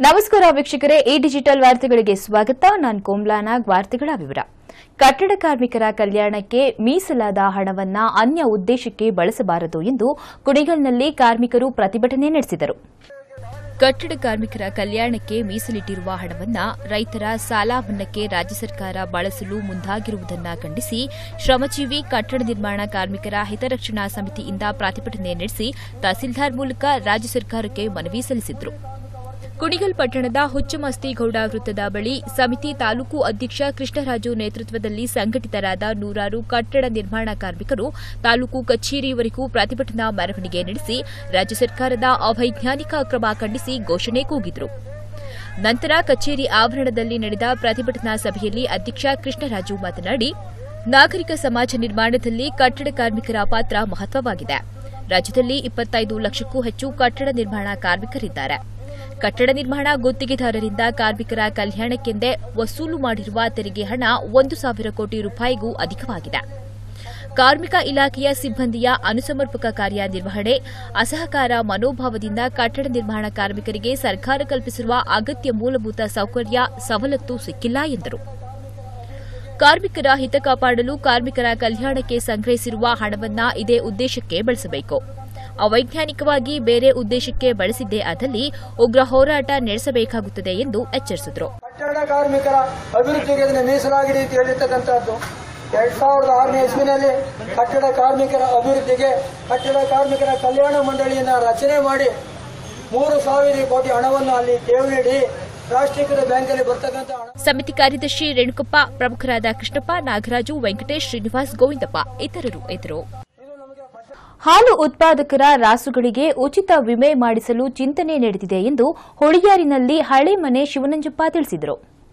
ನಮಸ್ಕಾರ ವೀಕ್ಷಕರೇ ಈ ಡಿಜಿಟಲ್ ವಾರ್ತೆಗಳಿಗೆ ಸ್ವಾಗತ ನಾನು ಕೋಮ್ಲಾನಾಗ್ ವಾರ್ತೆಗಳ ವಿವರ ಕಟ್ಟಡ ಕಾರ್ಮಿಕರ ಕಲ್ಯಾಣಕ್ಕೆ ಮೀಸಲಾದ ಹಣವನ್ನ ಅನ್ಯ ಉದ್ದೇಶಕ್ಕೆ ಬಳಸಬಾರದು ಎಂದು ಕುಣಿಗಲ್ನಲ್ಲಿ ಕಾರ್ಮಿಕರು ಪ್ರತಿಭಟನೆ ನಡೆಸಿದರು ಕಟ್ಟಡ ಕಾರ್ಮಿಕರ ಕಲ್ಯಾಣಕ್ಕೆ ಮೀಸಲಿಟ್ಟಿರುವ ಹಣವನ್ನ ರೈತರ ಸಾಲ ಮನ್ನಾಕ್ಕೆ ರಾಜ್ಯ ಸರ್ಕಾರ ಬಳಸಲು ಮುಂದಾಗಿರುವುದನ್ನ ಖಂಡಿಸಿ ಶ್ರಮಜೀವಿ ಕಟ್ಟಡ ನಿರ್ಮಾಣ ಕಾರ್ಮಿಕರ ಹಿತರಕ್ಷಣಾ ಸಮಿತಿಯಿಂದ ಪ್ರತಿಭಟನೆ ನಡೆಸಿ ತಹಸೀಲ್ದಾರ್ ಮೂಲಕ ರಾಜ್ಯ ಸರ್ಕಾರಕ್ಕೆ ಮನವಿ ಸಲ್ಲಿಸಿದರು ಕುಣಿಗಲ್ ಪಟ್ಟಣದ ಹುಚ್ಚಮಸ್ತಿಗೌಡ ವೃತ್ತದ ಬಳಿ ಸಮಿತಿ ತಾಲೂಕು ಅಧ್ಯಕ್ಷ ಕೃಷ್ಣರಾಜು ನೇತೃತ್ವದಲ್ಲಿ ಸಂಘಟಿತರಾದ ನೂರಾರು ಕಟ್ಟಡ ನಿರ್ಮಾಣ ಕಾರ್ಮಿಕರು ತಾಲೂಕು ಕಚೇರಿಯವರೆಗೂ ಪ್ರತಿಭಟನಾ ಮೆರವಣಿಗೆ ನಡೆಸಿ ರಾಜ್ಯ ಸರ್ಕಾರದ ಅವೈಜ್ಞಾನಿಕ ಕ್ರಮ ಖಂಡಿಸಿ ಘೋಷಣೆ ಕೂಗಿದರು ನಂತರ ಕಚೇರಿ ಆವರಣದಲ್ಲಿ ನಡೆದ ಪ್ರತಿಭಟನಾ ಸಭೆಯಲ್ಲಿ ಅಧ್ಯಕ್ಷ ಕೃಷ್ಣರಾಜು ಮಾತನಾಡಿ ನಾಗರಿಕ ಸಮಾಜ ನಿರ್ಮಾಣದಲ್ಲಿ ಕಟ್ಟಡ ಕಾರ್ಮಿಕರ ಪಾತ್ರ ಮಹತ್ವವಾಗಿದೆ ರಾಜ್ಯದಲ್ಲಿ ಇಪ್ಪತ್ತೈದು ಲಕ್ಷಕ್ಕೂ ಹೆಚ್ಚು ಕಟ್ಟಡ ನಿರ್ಮಾಣ ಕಾರ್ಮಿಕರಿದ್ದಾರೆ ಕಟ್ಟಡ ನಿರ್ಮಾಣ ಗುತ್ತಿಗೆದಾರರಿಂದ ಕಾರ್ಮಿಕರ ಕಲ್ಯಾಣಕ್ಕೆಂದೇ ವಸೂಲು ಮಾಡಿರುವ ತೆರಿಗೆ ಹಣ ಒಂದು ಸಾವಿರ ಕೋಟಿ ರೂಪಾಯಿಗೂ ಅಧಿಕವಾಗಿದೆ ಕಾರ್ಮಿಕ ಇಲಾಖೆಯ ಸಿಬ್ಬಂದಿಯ ಅನುಸಮರ್ಪಕ ಕಾರ್ಯನಿರ್ವಹಣೆ ಅಸಹಕಾರ ಮನೋಭಾವದಿಂದ ಕಟ್ಟಡ ನಿರ್ಮಾಣ ಕಾರ್ಮಿಕರಿಗೆ ಸರ್ಕಾರ ಕಲ್ಪಿಸಿರುವ ಅಗತ್ಯ ಮೂಲಭೂತ ಸೌಕರ್ಯ ಸವಲತ್ತು ಸಿಕ್ಕಿಲ್ಲ ಎಂದರು ಕಾರ್ಮಿಕರ ಹಿತ ಕಾಪಾಡಲು ಕಾರ್ಮಿಕರ ಕಲ್ಯಾಣಕ್ಕೆ ಸಂಗ್ರಹಿಸಿರುವ ಹಣವನ್ನ ಇದೇ ಉದ್ದೇಶಕ್ಕೆ ಬಳಸಬೇಕು ಅವೈಜ್ಞಾನಿಕವಾಗಿ ಬೇರೆ ಉದ್ದೇಶಕ್ಕೆ ಬಳಸಿದ್ದೇ ಆದಲ್ಲಿ ಉಗ್ರ ಹೋರಾಟ ನಡೆಸಬೇಕಾಗುತ್ತದೆ ಎಂದು ಎಚ್ಚರಿಸಿದರು ಕಟ್ಟಡ ಕಾರ್ಮಿಕರ ಅಭಿವೃದ್ಧಿಗೆ ಇದನ್ನು ಮೀಸಲಾಗಿದೆ ಅಂತ ಹೇಳಿರ್ತಕ್ಕಂಥದ್ದು ಎರಡ್ ಸಾವಿರದ ಆರನೇ ಇಸ್ವಿನಲ್ಲಿ ಕಟ್ಟಡ ಕಾರ್ಮಿಕರ ಅಭಿವೃದ್ಧಿಗೆ ಕಟ್ಟಡ ಕಾರ್ಮಿಕರ ಕಲ್ಯಾಣ ಮಂಡಳಿಯನ್ನ ರಚನೆ ಮಾಡಿ ಮೂರು ಸಾವಿರ ಕೋಟಿ ಹಣವನ್ನು ಅಲ್ಲಿ ಠೇವಣಿ ಇಡಿ ರಾಷ್ಟ್ರೀಕೃತ ಬ್ಯಾಂಕಲ್ಲಿ ಬರ್ತಕ್ಕಂಥ ಹಣ ಸಮಿತಿ ಕಾರ್ಯದರ್ಶಿ ರೇಣುಕಪ್ಪ ಪ್ರಮುಖರಾದ ಕೃಷ್ಣಪ್ಪ ನಾಗರಾಜು ವೆಂಕಟೇಶ್ ಶ್ರೀನಿವಾಸ್ ಗೋವಿಂದಪ್ಪ ಇತರರು ಇದ್ದರು ಹಾಲು ಉತ್ಪಾದಕರ ರಾಸುಗಳಿಗೆ ಉಚಿತ ವಿಮೆ ಮಾಡಿಸಲು ಚಿಂತನೆ ನಡೆದಿದೆ ಎಂದು ಹೊಳಿಯಾರಿನಲ್ಲಿ ಹಳೆ ಮನೆ ಶಿವನಂಜಪ್ಪ ತಿಳಿಸಿದರು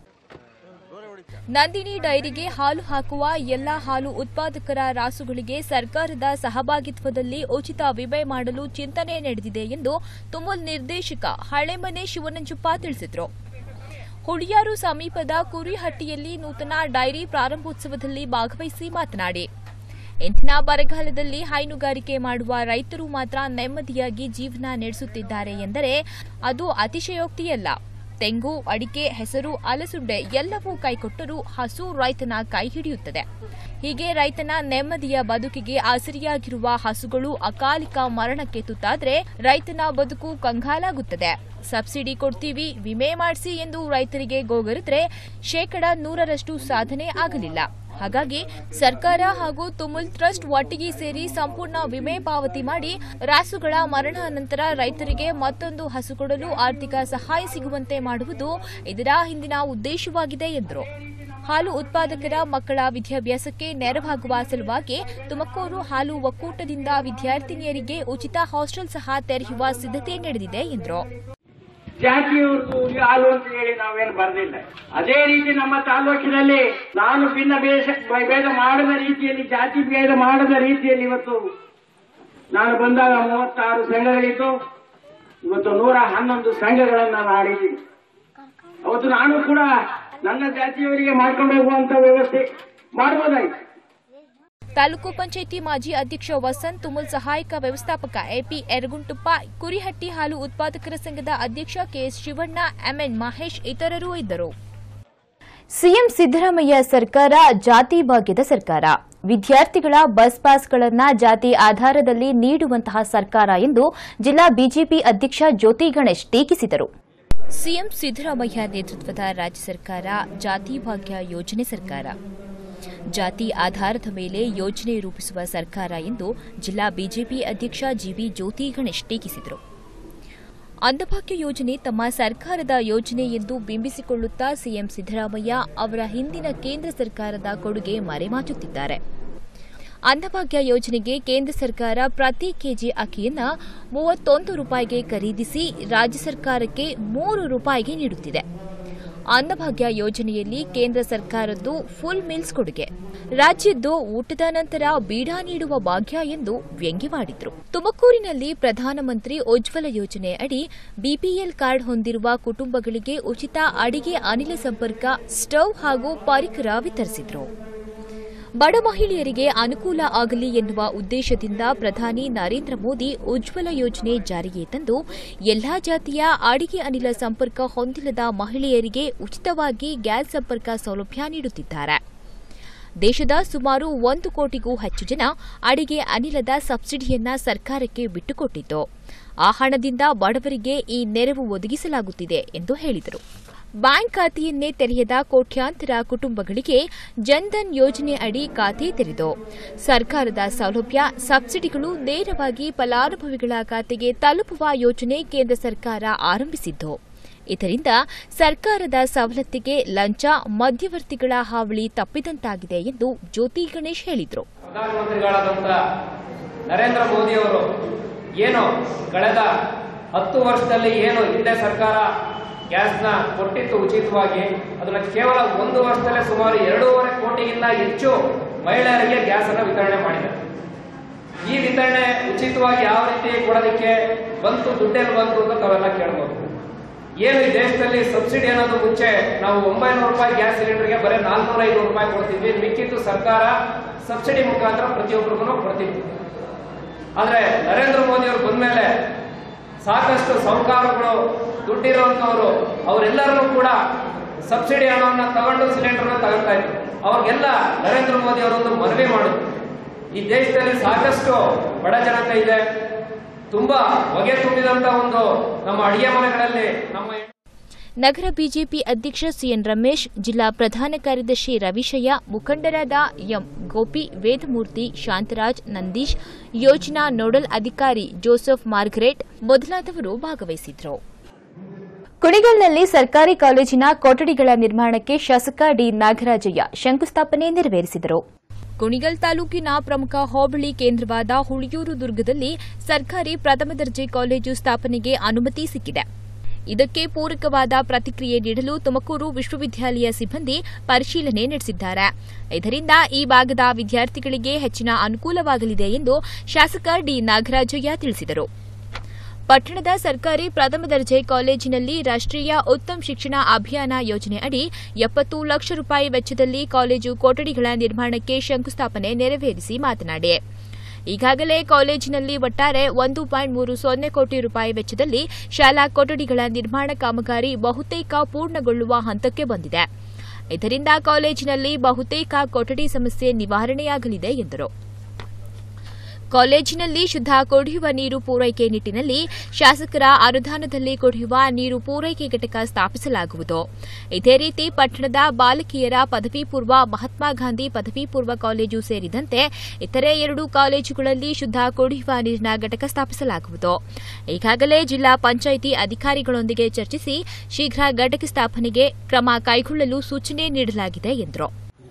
ನಂದಿನಿ ಡೈರಿಗೆ ಹಾಲು ಹಾಕುವ ಎಲ್ಲಾ ಹಾಲು ಉತ್ಪಾದಕರ ರಾಸುಗಳಿಗೆ ಸರ್ಕಾರದ ಸಹಭಾಗಿತ್ವದಲ್ಲಿ ಉಚಿತ ವಿಮೆ ಮಾಡಲು ಚಿಂತನೆ ನಡೆದಿದೆ ಎಂದು ತುಮಲ್ ನಿರ್ದೇಶಕ ಹಳೆಮನೆ ಶಿವನಂಜಪ್ಪ ತಿಳಿಸಿದರು ಹುಳಿಯಾರು ಸಮೀಪದ ಕುರಿಹಟ್ಟಿಯಲ್ಲಿ ನೂತನ ಡೈರಿ ಪ್ರಾರಂಭೋತ್ಸವದಲ್ಲಿ ಭಾಗವಹಿಸಿ ಮಾತನಾಡಿ ಇಂದಿನ ಬರಗಾಲದಲ್ಲಿ ಹೈನುಗಾರಿಕೆ ಮಾಡುವ ರೈತರು ಮಾತ್ರ ನೆಮ್ಮದಿಯಾಗಿ ಜೀವನ ನಡೆಸುತ್ತಿದ್ದಾರೆ ಎಂದರೆ ಅದು ಅತಿಶಯೋಕ್ತಿಯಲ್ಲ ತೆಂಗು ಅಡಿಕೆ ಹೆಸರು ಅಲಸುಂಡೆ ಎಲ್ಲವೂ ಕೈಕೊಟ್ಟರೂ ಹಸು ರೈತನ ಕೈ ಹಿಡಿಯುತ್ತದೆ ಹೀಗೆ ರೈತನ ನೆಮ್ಮದಿಯ ಬದುಕಿಗೆ ಆಸರಿಯಾಗಿರುವ ಹಸುಗಳು ಅಕಾಲಿಕ ಮರಣಕ್ಕೆ ತುತ್ತಾದ್ರೆ ರೈತನ ಬದುಕು ಕಂಗಾಲಾಗುತ್ತದೆ ಸಬ್ಸಿಡಿ ಕೊಡ್ತೀವಿ ವಿಮೆ ಮಾಡಿಸಿ ಎಂದು ರೈತರಿಗೆ ಗೋಗರಿದ್ರೆ ಶೇಕಡ ನೂರರಷ್ಟು ಸಾಧನೆ ಆಗಲಿಲ್ಲ ಹಾಗಾಗಿ ಸರ್ಕಾರ ಹಾಗೂ ತುಮುಲ್ ಟ್ರಸ್ಟ್ ಒಟ್ಟಿಗೆ ಸೇರಿ ಸಂಪೂರ್ಣ ವಿಮೆ ಪಾವತಿ ಮಾಡಿ ರಾಸುಗಳ ಮರಣ ನಂತರ ರೈತರಿಗೆ ಮತ್ತೊಂದು ಹಸು ಕೊಡಲು ಆರ್ಥಿಕ ಸಹಾಯ ಸಿಗುವಂತೆ ಮಾಡುವುದು ಇದರ ಹಿಂದಿನ ಉದ್ದೇಶವಾಗಿದೆ ಎಂದರು ಹಾಲು ಉತ್ಪಾದಕರ ಮಕ್ಕಳ ವಿದ್ಯಾಭ್ಯಾಸಕ್ಕೆ ನೆರವಾಗುವ ಸಲುವಾಗಿ ತುಮಕೂರು ಹಾಲು ಒಕ್ಕೂಟದಿಂದ ವಿದ್ಯಾರ್ಥಿನಿಯರಿಗೆ ಉಚಿತ ಹಾಸ್ಟೆಲ್ ಸಹ ತೆರೆಯುವ ಸಿದ್ಧತೆ ನಡೆದಿದೆ ಎಂದರು ಜಾತಿಯವ್ರದ್ದು ಹಾಲು ಅಂತ ಹೇಳಿ ನಾವೇನು ಬರೆದಿಲ್ಲ ಅದೇ ರೀತಿ ನಮ್ಮ ತಾಲೂಕಿನಲ್ಲಿ ನಾನು ಭಿನ್ನ ಬೇಷ ಭೇದ ಮಾಡದ ರೀತಿಯಲ್ಲಿ ಜಾತಿ ಭೇದ ಮಾಡದ ರೀತಿಯಲ್ಲಿ ಇವತ್ತು ನಾನು ಬಂದಾಗ ಮೂವತ್ತಾರು ಸಂಘಗಳಿತ್ತು ಇವತ್ತು ನೂರ ಹನ್ನೊಂದು ಸಂಘಗಳನ್ನ ನಾಡಿದ್ದೀನಿ ಅವತ್ತು ನಾನು ಕೂಡ ನನ್ನ ಜಾತಿಯವರಿಗೆ ಮಾಡ್ಕೊಂಡು ಹೋಗುವಂತ ವ್ಯವಸ್ಥೆ ಮಾಡಬಹುದಾಯ್ತು ತಾಲೂಕು ಪಂಚಾಯಿತಿ ಮಾಜಿ ಅಧ್ಯಕ್ಷ ವಸಂತ್ ತುಮುಲ್ ಸಹಾಯಕ ವ್ಯವಸ್ಥಾಪಕ ಎಪಿ ಯರಗುಂಟುಪ್ಪ ಕುರಿಹಟ್ಟಿ ಹಾಲು ಉತ್ಪಾದಕರ ಸಂಘದ ಅಧ್ಯಕ್ಷ ಕೆಎಸ್ ಶಿವಣ್ಣ ಎಂಎನ್ ಮಹೇಶ್ ಇತರರು ಇದ್ದರು ಸಿಎಂ ಸಿದ್ದರಾಮಯ್ಯ ಸರ್ಕಾರ ಜಾತಿ ಭಾಗ್ಯದ ಸರ್ಕಾರ ವಿದ್ಯಾರ್ಥಿಗಳ ಬಸ್ ಪಾಸ್ಗಳನ್ನ ಜಾತಿ ಆಧಾರದಲ್ಲಿ ನೀಡುವಂತಹ ಸರ್ಕಾರ ಎಂದು ಜಿಲ್ಲಾ ಬಿಜೆಪಿ ಅಧ್ಯಕ್ಷ ಜ್ಯೋತಿ ಗಣೇಶ್ ಟೀಕಿಸಿದರು ಸಿಎಂ ಸಿದ್ದರಾಮಯ್ಯ ನೇತೃತ್ವದ ರಾಜ್ಯ ಸರ್ಕಾರ ಜಾತಿ ಭಾಗ್ಯ ಯೋಜನೆ ಸರ್ಕಾರ ಜಾತಿ ಆಧಾರದ ಮೇಲೆ ಯೋಜನೆ ರೂಪಿಸುವ ಸರ್ಕಾರ ಎಂದು ಜಿಲ್ಲಾ ಬಿಜೆಪಿ ಅಧ್ಯಕ್ಷ ಜಿಬಿ ಜ್ಯೋತಿ ಗಣೇಶ್ ಟೀಕಿಸಿದರು ಅನ್ನಭಾಗ್ಯ ಯೋಜನೆ ತಮ್ಮ ಸರ್ಕಾರದ ಯೋಜನೆ ಎಂದು ಬಿಂಬಿಸಿಕೊಳ್ಳುತ್ತಾ ಸಿಎಂ ಸಿದ್ದರಾಮಯ್ಯ ಅವರ ಹಿಂದಿನ ಕೇಂದ್ರ ಸರ್ಕಾರದ ಕೊಡುಗೆ ಮರೆಮಾಚುತ್ತಿದ್ದಾರೆ ಅನ್ನಭಾಗ್ಯ ಯೋಜನೆಗೆ ಕೇಂದ್ರ ಸರ್ಕಾರ ಪ್ರತಿ ಕೆಜಿ ಅಕ್ಕಿಯನ್ನ ಮೂವತ್ತೊಂದು ರೂಪಾಯಿಗೆ ಖರೀದಿಸಿ ರಾಜ್ಯ ಸರ್ಕಾರಕ್ಕೆ ಮೂರು ರೂಪಾಯಿಗೆ ನೀಡುತ್ತಿದೆ ಅನ್ನಭಾಗ್ಯ ಯೋಜನೆಯಲ್ಲಿ ಕೇಂದ್ರ ಸರ್ಕಾರದ್ದು ಫುಲ್ ಮೀಲ್ಸ್ ಕೊಡುಗೆ ರಾಜ್ಯದ್ದು ಊಟದ ನಂತರ ಬೀಡ ನೀಡುವ ಭಾಗ್ಯ ಎಂದು ವ್ಯಂಗ್ಯವಾಡಿದ್ರು ತುಮಕೂರಿನಲ್ಲಿ ಪ್ರಧಾನಮಂತ್ರಿ ಉಜ್ವಲ ಯೋಜನೆ ಅಡಿ ಬಿಪಿಎಲ್ ಕಾರ್ಡ್ ಹೊಂದಿರುವ ಕುಟುಂಬಗಳಿಗೆ ಉಚಿತ ಅಡಿಗೆ ಅನಿಲ ಸಂಪರ್ಕ ಸ್ಟವ್ ಹಾಗೂ ಪರಿಕರ ವಿತರಿಸಿದ್ರು ಬಡ ಮಹಿಳೆಯರಿಗೆ ಅನುಕೂಲ ಆಗಲಿ ಎನ್ನುವ ಉದ್ದೇಶದಿಂದ ಪ್ರಧಾನಿ ನರೇಂದ್ರ ಮೋದಿ ಉಜ್ವಲ ಯೋಜನೆ ಜಾರಿಗೆ ತಂದು ಎಲ್ಲಾ ಜಾತಿಯ ಅಡಿಗೆ ಅನಿಲ ಸಂಪರ್ಕ ಹೊಂದಿಲ್ಲದ ಮಹಿಳೆಯರಿಗೆ ಉಚಿತವಾಗಿ ಗ್ಯಾಸ್ ಸಂಪರ್ಕ ಸೌಲಭ್ಯ ನೀಡುತ್ತಿದ್ದಾರೆ ದೇಶದ ಸುಮಾರು ಒಂದು ಕೋಟಿಗೂ ಹೆಚ್ಚು ಜನ ಅಡಿಗೆ ಅನಿಲದ ಸಬ್ಸಿಡಿಯನ್ನ ಸರ್ಕಾರಕ್ಕೆ ಬಿಟ್ಟುಕೊಟ್ಟಿದ್ದು ಆ ಹಣದಿಂದ ಬಡವರಿಗೆ ಈ ನೆರವು ಒದಗಿಸಲಾಗುತ್ತಿದೆ ಎಂದು ಹೇಳಿದರು ಬ್ಯಾಂಕ್ ಖಾತೆಯನ್ನೇ ತೆರೆಯದ ಕೋಟ್ಯಾಂತರ ಕುಟುಂಬಗಳಿಗೆ ಜನ್ಧನ್ ಯೋಜನೆ ಅಡಿ ಖಾತೆ ತೆರೆದು ಸರ್ಕಾರದ ಸೌಲಭ್ಯ ಸಬ್ಸಿಡಿಗಳು ನೇರವಾಗಿ ಫಲಾನುಭವಿಗಳ ಖಾತೆಗೆ ತಲುಪುವ ಯೋಜನೆ ಕೇಂದ್ರ ಸರ್ಕಾರ ಆರಂಭಿಸಿದ್ದು ಇದರಿಂದ ಸರ್ಕಾರದ ಸವಲತ್ತಿಗೆ ಲಂಚ ಮಧ್ಯವರ್ತಿಗಳ ಹಾವಳಿ ತಪ್ಪಿದಂತಾಗಿದೆ ಎಂದು ಜ್ಯೋತಿ ಗಣೇಶ್ ಹೇಳಿದರು ಪ್ರಧಾನಮಂತ್ರಿಗಳಾದಂಥ ನರೇಂದ್ರ ಮೋದಿ ಅವರು ಏನು ಕಳೆದ ಹತ್ತು ವರ್ಷದಲ್ಲಿ ಏನು ಹಿಂದೆ ಸರ್ಕಾರ ಗ್ಯಾಸ್ನ ಕೊಟ್ಟಿತ್ತು ಉಚಿತವಾಗಿ ಅದನ್ನ ಕೇವಲ ಒಂದು ವರ್ಷದಲ್ಲೇ ಸುಮಾರು ಎರಡೂವರೆ ಕೋಟಿಗಿಂತ ಹೆಚ್ಚು ಮಹಿಳೆಯರಿಗೆ ಗ್ಯಾಸ್ ಅನ್ನು ವಿತರಣೆ ಮಾಡಿದೆ ಈ ವಿತರಣೆ ಉಚಿತವಾಗಿ ಯಾವ ರೀತಿ ಕೊಡೋದಕ್ಕೆ ಬಂತು ದುಡ್ಡೆಲ್ಲಿ ಬಂತು ಅಂತ ತಾವೆಲ್ಲ ಕೇಳ್ಬೋದು ಏನು ಈ ದೇಶದಲ್ಲಿ ಸಬ್ಸಿಡಿ ಅನ್ನೋದು ಮುಂಚೆ ನಾವು ಒಂಬೈನೂರು ರೂಪಾಯಿ ಗ್ಯಾಸ್ ಸಿಲಿಂಡರ್ಗೆ ಬರೀ ನಾಲ್ನೂರ ಐನೂರು ರೂಪಾಯಿ ಕೊಡ್ತಿದ್ವಿ ಮಿಕ್ಕಿತ್ತು ಸರ್ಕಾರ ಸಬ್ಸಿಡಿ ಮುಖಾಂತರ ಪ್ರತಿಯೊಬ್ಬರಿಗೂ ಕೊಡ್ತಿದ್ವಿ ಆದ್ರೆ ನರೇಂದ್ರ ಮೋದಿ ಅವರು ಬಂದ್ಮೇಲೆ ಸಾಕಷ್ಟು ಸಾಹುಕಾರಗಳು ದುಡ್ಡಿರುವಂತವರು ಅವರೆಲ್ಲರೂ ಕೂಡ ಸಬ್ಸಿಡಿ ಹಣವನ್ನ ತಗೊಂಡು ಸಿಲಿಂಡರ್ನ ತಗೊಳ್ತಾ ಇದ್ರು ಅವ್ರಿಗೆಲ್ಲ ನರೇಂದ್ರ ಮೋದಿ ಅವರೊಂದು ಮನವಿ ಮಾಡಿದ್ರು ಈ ದೇಶದಲ್ಲಿ ಸಾಕಷ್ಟು ಬಡ ಜನತೆ ಇದೆ ತುಂಬಾ ಹೊಗೆ ತುಂಬಿದಂತ ಒಂದು ನಮ್ಮ ಅಡಿಗೆ ಮನೆಗಳಲ್ಲಿ ನಮ್ಮ ನಗರ ಬಿಜೆಪಿ ಅಧ್ಯಕ್ಷ ಸಿಎನ್ ರಮೇಶ್ ಜಿಲ್ಲಾ ಪ್ರಧಾನ ಕಾರ್ಯದರ್ಶಿ ರವಿಶಯ್ಯ ಮುಖಂಡರಾದ ಎಂ ಗೋಪಿ ವೇದಮೂರ್ತಿ ಶಾಂತರಾಜ್ ನಂದೀಶ್ ಯೋಜನಾ ನೋಡಲ್ ಅಧಿಕಾರಿ ಜೋಸೆಫ್ ಮಾರ್ಗರೇಟ್ ಮೊದಲಾದವರು ಭಾಗವಹಿಸಿದ್ರು ಕುಣಿಗಲ್ನಲ್ಲಿ ಸರ್ಕಾರಿ ಕಾಲೇಜಿನ ಕೊಠಡಿಗಳ ನಿರ್ಮಾಣಕ್ಕೆ ಶಾಸಕ ಡಿ ನಾಗರಾಜಯ್ಯ ಶಂಕುಸ್ಥಾಪನೆ ನೆರವೇರಿಸಿದರು ಕುಣಿಗಲ್ ತಾಲೂಕಿನ ಪ್ರಮುಖ ಹೋಬಳಿ ಕೇಂದ್ರವಾದ ಹುಳಿಯೂರು ದುರ್ಗದಲ್ಲಿ ಸರ್ಕಾರಿ ಪ್ರಥಮ ದರ್ಜೆ ಕಾಲೇಜು ಸ್ಥಾಪನೆಗೆ ಅನುಮತಿ ಸಿಕ್ಕಿದೆ ಇದಕ್ಕೆ ಪೂರಕವಾದ ಪ್ರತಿಕ್ರಿಯೆ ನೀಡಲು ತುಮಕೂರು ವಿಶ್ವವಿದ್ಯಾಲಯ ಸಿಬ್ಬಂದಿ ಪರಿಶೀಲನೆ ನಡೆಸಿದ್ದಾರೆ ಇದರಿಂದ ಈ ಭಾಗದ ವಿದ್ಯಾರ್ಥಿಗಳಿಗೆ ಹೆಚ್ಚಿನ ಅನುಕೂಲವಾಗಲಿದೆ ಎಂದು ಶಾಸಕ ಡಿ ನಾಗರಾಜಯ್ಯ ತಿಳಿಸಿದರು ಪಟ್ಟಣದ ಸರ್ಕಾರಿ ಪ್ರಥಮ ದರ್ಜೆ ಕಾಲೇಜಿನಲ್ಲಿ ರಾಷ್ಟ್ರೀಯ ಉತ್ತಮ ಶಿಕ್ಷಣ ಅಭಿಯಾನ ಯೋಜನೆ ಅಡಿ ಎಪ್ಪತ್ತು ಲಕ್ಷ ರೂಪಾಯಿ ವೆಚ್ಚದಲ್ಲಿ ಕಾಲೇಜು ಕೊಠಡಿಗಳ ನಿರ್ಮಾಣಕ್ಕೆ ಶಂಕುಸ್ಥಾಪನೆ ನೆರವೇರಿಸಿ ಮಾತನಾಡಿ ಈಗಾಗಲೇ ಕಾಲೇಜಿನಲ್ಲಿ ಒಟ್ಟಾರೆ ಒಂದು ಪಾಯಿಂಟ್ ಮೂರು ಸೊನ್ನೆ ಕೋಟಿ ರೂಪಾಯಿ ವೆಚ್ಚದಲ್ಲಿ ಶಾಲಾ ಕೊಠಡಿಗಳ ನಿರ್ಮಾಣ ಕಾಮಗಾರಿ ಬಹುತೇಕ ಪೂರ್ಣಗೊಳ್ಳುವ ಹಂತಕ್ಕೆ ಬಂದಿದೆ ಇದರಿಂದ ಕಾಲೇಜಿನಲ್ಲಿ ಬಹುತೇಕ ಕೊಠಡಿ ಸಮಸ್ಯೆ ನಿವಾರಣೆಯಾಗಲಿದೆ ಎಂದರು ಕಾಲೇಜಿನಲ್ಲಿ ಶುದ್ಧ ಕುಡಿಯುವ ನೀರು ಪೂರೈಕೆ ನಿಟ್ಟಿನಲ್ಲಿ ಶಾಸಕರ ಅನುದಾನದಲ್ಲಿ ಕುಡಿಯುವ ನೀರು ಪೂರೈಕೆ ಘಟಕ ಸ್ಥಾಪಿಸಲಾಗುವುದು ಇದೇ ರೀತಿ ಪಟ್ಟಣದ ಬಾಲಕಿಯರ ಪದವಿ ಪೂರ್ವ ಮಹಾತ್ಮ ಗಾಂಧಿ ಪದವಿ ಪೂರ್ವ ಕಾಲೇಜು ಸೇರಿದಂತೆ ಇತರೆ ಎರಡು ಕಾಲೇಜುಗಳಲ್ಲಿ ಶುದ್ಧ ಕುಡಿಯುವ ನೀರಿನ ಘಟಕ ಸ್ಥಾಪಿಸಲಾಗುವುದು ಈಗಾಗಲೇ ಜಿಲ್ಲಾ ಪಂಚಾಯಿತಿ ಅಧಿಕಾರಿಗಳೊಂದಿಗೆ ಚರ್ಚಿಸಿ ಶೀಘ್ರ ಘಟಕ ಸ್ಥಾಪನೆಗೆ ಕ್ರಮ ಕೈಗೊಳ್ಳಲು ಸೂಚನೆ ನೀಡಲಾಗಿದೆ ಎಂದರು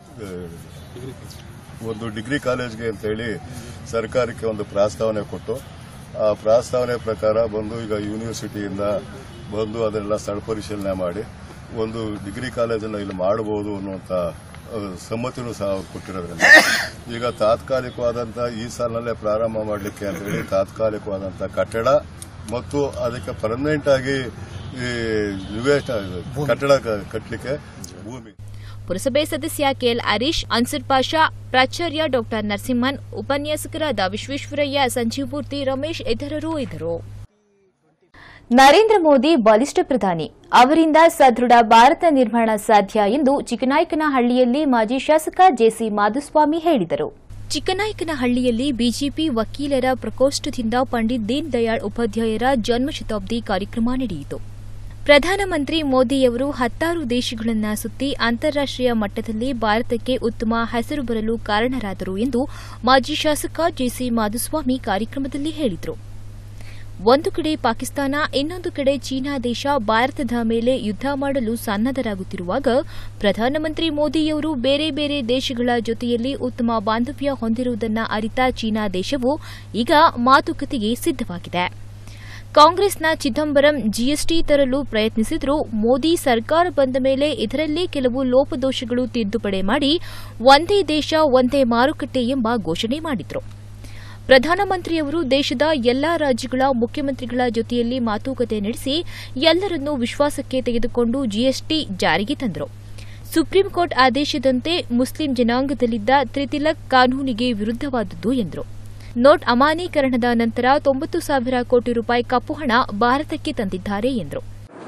ಒಂದು ಡಿಗ್ರಿ ಕಾಲೇಜ್ಗೆ ಅಂತೇಳಿ ಸರ್ಕಾರಕ್ಕೆ ಒಂದು ಪ್ರಸ್ತಾವನೆ ಕೊಟ್ಟು ಆ ಪ್ರಸ್ತಾವನೆ ಪ್ರಕಾರ ಬಂದು ಈಗ ಯೂನಿವರ್ಸಿಟಿಯಿಂದ ಬಂದು ಅದನ್ನೆಲ್ಲ ಸ್ಥಳ ಪರಿಶೀಲನೆ ಮಾಡಿ ಒಂದು ಡಿಗ್ರಿ ಕಾಲೇಜನ್ನು ಇಲ್ಲಿ ಮಾಡಬಹುದು ಅನ್ನುವಂಥ ಆ, ಸಮ್ಮತಿನೂ ಸಹ ಅವ್ರು ಕೊಟ್ಟಿರೋದ್ರಿಂದ ಈಗ ತಾತ್ಕಾಲಿಕವಾದಂಥ ಈ ಸಾಲಿನಲ್ಲೇ ಪ್ರಾರಂಭ ಮಾಡಲಿಕ್ಕೆ ಅಂತೇಳಿ ತಾತ್ಕಾಲಿಕವಾದಂಥ ಕಟ್ಟಡ ಮತ್ತು ಅದಕ್ಕೆ ಪರ್ಮನೆಂಟ್ ಆಗಿ ಈ ನಿವೇಶ ಕಟ್ಟಡ ಕ- ಕಟ್ಟಲಿಕ್ಕೆ ಭೂಮಿ ಪುರಸಭೆ ಸದಸ್ಯ ಕೆಎಲ್ ಹರೀಶ್ ಅನ್ಸರ್ ಪಾಷಾ ಪ್ರಾಚಾರ್ಯ ಡಾ ನರಸಿಂಹನ್ ಉಪನ್ಯಾಸಕರಾದ ವಿಶ್ವೇಶ್ವರಯ್ಯ ಸಂಜೀವಮೂರ್ತಿ ರಮೇಶ್ ಇತರರು ಇದ್ದರು ನರೇಂದ್ರ ಮೋದಿ ಬಲಿಷ್ಠ ಪ್ರಧಾನಿ ಅವರಿಂದ ಸದೃಢ ಭಾರತ ನಿರ್ಮಾಣ ಸಾಧ್ಯ ಎಂದು ಚಿಕ್ಕನಾಯಕನಹಳ್ಳಿಯಲ್ಲಿ ಮಾಜಿ ಶಾಸಕ ಜೆಸಿ ಮಾಧುಸ್ವಾಮಿ ಹೇಳಿದರು ಚಿಕ್ಕನಾಯಕನಹಳ್ಳಿಯಲ್ಲಿ ಬಿಜೆಪಿ ವಕೀಲರ ಪ್ರಕೋಷ್ಠದಿಂದ ಪಂಡಿತ್ ದೀನ್ ದಯಾಳ್ ಉಪಾಧ್ಯಾಯರ ಜನ್ಮಶತಾಬ್ದಿ ಕಾರ್ಯಕ್ರಮ ನಡೆಯಿತು ಪ್ರಧಾನಮಂತ್ರಿ ಮೋದಿಯವರು ಹತ್ತಾರು ದೇಶಗಳನ್ನು ಸುತ್ತಿ ಅಂತಾರಾಷ್ಟೀಯ ಮಟ್ಟದಲ್ಲಿ ಭಾರತಕ್ಕೆ ಉತ್ತಮ ಹೆಸರು ಬರಲು ಕಾರಣರಾದರು ಎಂದು ಮಾಜಿ ಶಾಸಕ ಜೆಸಿ ಮಾಧುಸ್ವಾಮಿ ಕಾರ್ಯಕ್ರಮದಲ್ಲಿ ಹೇಳಿದರು ಒಂದು ಕಡೆ ಪಾಕಿಸ್ತಾನ ಇನ್ನೊಂದು ಕಡೆ ಚೀನಾ ದೇಶ ಭಾರತದ ಮೇಲೆ ಯುದ್ಧ ಮಾಡಲು ಸನ್ನದ್ದರಾಗುತ್ತಿರುವಾಗ ಪ್ರಧಾನಮಂತ್ರಿ ಮೋದಿಯವರು ಬೇರೆ ಬೇರೆ ದೇಶಗಳ ಜೊತೆಯಲ್ಲಿ ಉತ್ತಮ ಬಾಂಧವ್ಯ ಹೊಂದಿರುವುದನ್ನು ಅರಿತ ಚೀನಾ ದೇಶವು ಈಗ ಮಾತುಕತೆಗೆ ಸಿದ್ದವಾಗಿದೆ ಕಾಂಗ್ರೆಸ್ನ ಚಿದಂಬರಂ ಜಿಎಸ್ಟಿ ತರಲು ಪ್ರಯತ್ನಿಸಿದರೂ ಮೋದಿ ಸರ್ಕಾರ ಬಂದ ಮೇಲೆ ಇದರಲ್ಲಿ ಕೆಲವು ಲೋಪದೋಷಗಳು ತಿದ್ದುಪಡಿ ಮಾಡಿ ಒಂದೇ ದೇಶ ಒಂದೇ ಮಾರುಕಟ್ಟೆ ಎಂಬ ಘೋಷಣೆ ಮಾಡಿದ್ರು ಪ್ರಧಾನಮಂತ್ರಿಯವರು ದೇಶದ ಎಲ್ಲಾ ರಾಜ್ಯಗಳ ಮುಖ್ಯಮಂತ್ರಿಗಳ ಜೊತೆಯಲ್ಲಿ ಮಾತುಕತೆ ನಡೆಸಿ ಎಲ್ಲರನ್ನೂ ವಿಶ್ವಾಸಕ್ಕೆ ತೆಗೆದುಕೊಂಡು ಜಿಎಸ್ಟಿ ಜಾರಿಗೆ ತಂದರು ಸುಪ್ರೀಂ ಕೋರ್ಟ್ ಆದೇಶದಂತೆ ಮುಸ್ಲಿಂ ಜನಾಂಗದಲ್ಲಿದ್ದ ತ್ರಿತಿಲಕ್ ಕಾನೂನಿಗೆ ವಿರುದ್ಧವಾದದ್ದು ಎಂದರು ನೋಟ್ ಅಮಾನ್ಯೀಕರಣದ ನಂತರ ತೊಂಬತ್ತು ಸಾವಿರ ಕೋಟಿ ರೂಪಾಯಿ ಕಪ್ಪು ಹಣ ಭಾರತಕ್ಕೆ ತಂದಿದ್ದಾರೆ ಎಂದರು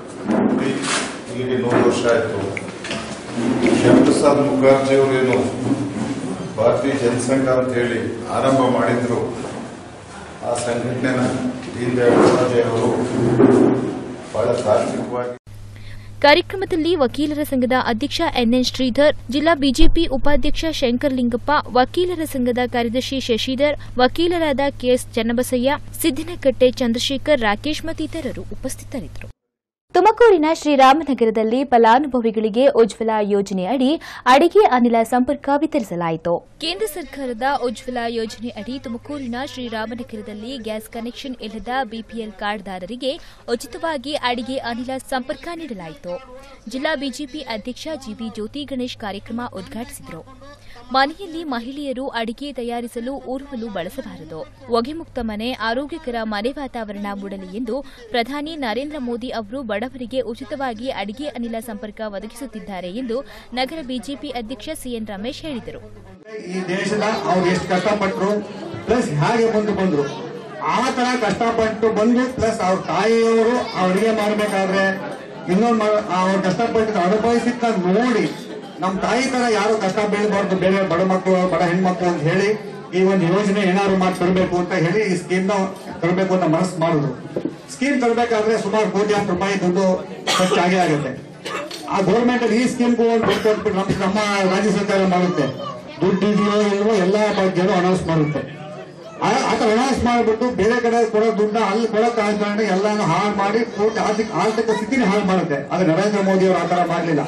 ಇಲ್ಲಿಗೆ ನೂರು ವರ್ಷ ಆಯಿತು ಶ್ಯಾಮಪ್ರಸಾದ್ ಮುಖರ್ಜಿ ಅವರೇನು ಭಾರತೀಯ ಜನಸಂಘ ಅಂತ ಹೇಳಿ ಆರಂಭ ಮಾಡಿದ್ರು ಆ ಸಂಘಟನೆನ ದೀನ್ ದಯಾಳ್ ಉಪಾಧ್ಯಾಯ ಅವರು ಬಹಳ ತಾರ್ಕಿಕವಾಗಿ ಕಾರ್ಯಕ್ರಮದಲ್ಲಿ ವಕೀಲರ ಸಂಘದ ಅಧ್ಯಕ್ಷ ಎನ್ಎನ್ ಶ್ರೀಧರ್ ಜಿಲ್ಲಾ ಬಿಜೆಪಿ ಉಪಾಧ್ಯಕ್ಷ ಶಂಕರ್ ಲಿಂಗಪ್ಪ ವಕೀಲರ ಸಂಘದ ಕಾರ್ಯದರ್ಶಿ ಶಶಿಧರ್ ವಕೀಲರಾದ ಕೆಎಸ್ ಚನ್ನಬಸಯ್ಯ ಸಿದ್ದಿನಕಟ್ಟೆ ಚಂದ್ರಶೇಖರ್ ರಾಕೇಶ್ ಮತ್ತಿತರರು ಉಪಸ್ಥಿತರಿದ್ದರು ತುಮಕೂರಿನ ಶ್ರೀರಾಮನಗರದಲ್ಲಿ ಫಲಾನುಭವಿಗಳಿಗೆ ಉಜ್ವಲ ಯೋಜನೆ ಅಡಿ ಅಡಿಗೆ ಅನಿಲ ಸಂಪರ್ಕ ವಿತರಿಸಲಾಯಿತು ಕೇಂದ್ರ ಸರ್ಕಾರದ ಉಜ್ವಲ ಯೋಜನೆ ಅಡಿ ತುಮಕೂರಿನ ಶ್ರೀರಾಮನಗರದಲ್ಲಿ ಗ್ಯಾಸ್ ಕನೆಕ್ಷನ್ ಇಲ್ಲದ ಬಿಪಿಎಲ್ ಕಾರ್ಡ್ದಾರರಿಗೆ ಉಚಿತವಾಗಿ ಅಡಿಗೆ ಅನಿಲ ಸಂಪರ್ಕ ನೀಡಲಾಯಿತು ಜಿಲ್ಲಾ ಬಿಜೆಪಿ ಅಧ್ಯಕ್ಷ ಜಿಬಿ ಜ್ಯೋತಿ ಗಣೇಶ್ ಕಾರ್ಯಕ್ರಮ ಉದ್ಘಾಟಿಸಿದರು ಮನೆಯಲ್ಲಿ ಮಹಿಳೆಯರು ಅಡಿಗೆ ತಯಾರಿಸಲು ಊರುವಲು ಬಳಸಬಾರದು ಹೊಗೆಮುಕ್ತ ಮನೆ ಆರೋಗ್ಯಕರ ಮನೆ ವಾತಾವರಣ ಮೂಡಲಿ ಎಂದು ಪ್ರಧಾನಿ ನರೇಂದ್ರ ಮೋದಿ ಅವರು ಬಡವರಿಗೆ ಉಚಿತವಾಗಿ ಅಡಿಗೆ ಅನಿಲ ಸಂಪರ್ಕ ಒದಗಿಸುತ್ತಿದ್ದಾರೆ ಎಂದು ನಗರ ಬಿಜೆಪಿ ಅಧ್ಯಕ್ಷ ಸಿಎನ್ ರಮೇಶ್ ಹೇಳಿದರು ಈ ದೇಶದ ಅವ್ರು ಎಷ್ಟು ಕಷ್ಟಪಟ್ಟರು ಪ್ಲಸ್ ಹೇಗೆ ಮುಂದೆ ಬಂದ್ರು ಆ ತರ ಕಷ್ಟಪಟ್ಟು ಬಂದು ಪ್ಲಸ್ ಅವ್ರ ತಾಯಿಯವರು ಅಡಿಗೆ ಮಾಡ್ಬೇಕಾದ್ರೆ ಇನ್ನೊಂದು ಅವ್ರು ಕಷ್ಟಪಟ್ಟು ಅನುಭವಿಸಿದ್ದ ನೋಡಿ ನಮ್ಮ ತಾಯಿ ತರ ಯಾರು ಕಷ್ಟ ಬೀಳಬಾರ್ದು ಬೇರೆ ಬಡ ಮಕ್ಕಳು ಬಡ ಹೆಣ್ಮಕ್ಳು ಅಂತ ಹೇಳಿ ಈ ಒಂದು ಯೋಜನೆ ಏನಾದ್ರು ಮಾಡಿ ತರಬೇಕು ಅಂತ ಹೇಳಿ ಈ ಸ್ಕೀಮ್ ನ ತರಬೇಕು ಅಂತ ಮನಸ್ಸು ಮಾಡಿದ್ರು ಸ್ಕೀಮ್ ತರಬೇಕಾದ್ರೆ ಸುಮಾರು ಕೋಟ್ಯಾಂತರ ರೂಪಾಯಿ ದುಡ್ಡು ಖರ್ಚಾಗೇ ಆಗುತ್ತೆ ಆ ಗೌರ್ಮೆಂಟ್ ಈ ಸ್ಕೀಮ್ಗೂ ಒಂದು ದುಡ್ಡು ಕೊಟ್ಬಿಟ್ಟು ನಮ್ಮ ನಮ್ಮ ರಾಜ್ಯ ಸರ್ಕಾರ ಮಾಡುತ್ತೆ ದುಡ್ಡು ಇದೆಯೋ ಇಲ್ವೋ ಎಲ್ಲಾ ಬಗ್ಗೆನೂ ಅನೌನ್ಸ್ ಮಾಡುತ್ತೆ ಆ- ಆತ ಅನೌನ್ಸ್ ಮಾಡಿಬಿಟ್ಟು ಬೇರೆ ಕಡೆ ಕೊಡೋ ದುಡ್ಡನ್ನ ಅಲ್ಲಿ ಕೊಡೋ ಕಾರಣ ಎಲ್ಲಾನು ಹಾಳು ಮಾಡಿ ಪೂರ್ತಿ ಆರ್ಥಿಕ ಆರ್ಥಿಕ ಸ್ಥಿತಿನ ಹಾಳು ಮಾಡುತ್ತೆ ಅದು ನರೇಂದ್ರ ಮೋದಿ ಅವರು ಆತರ ಮಾಡಲಿಲ್ಲ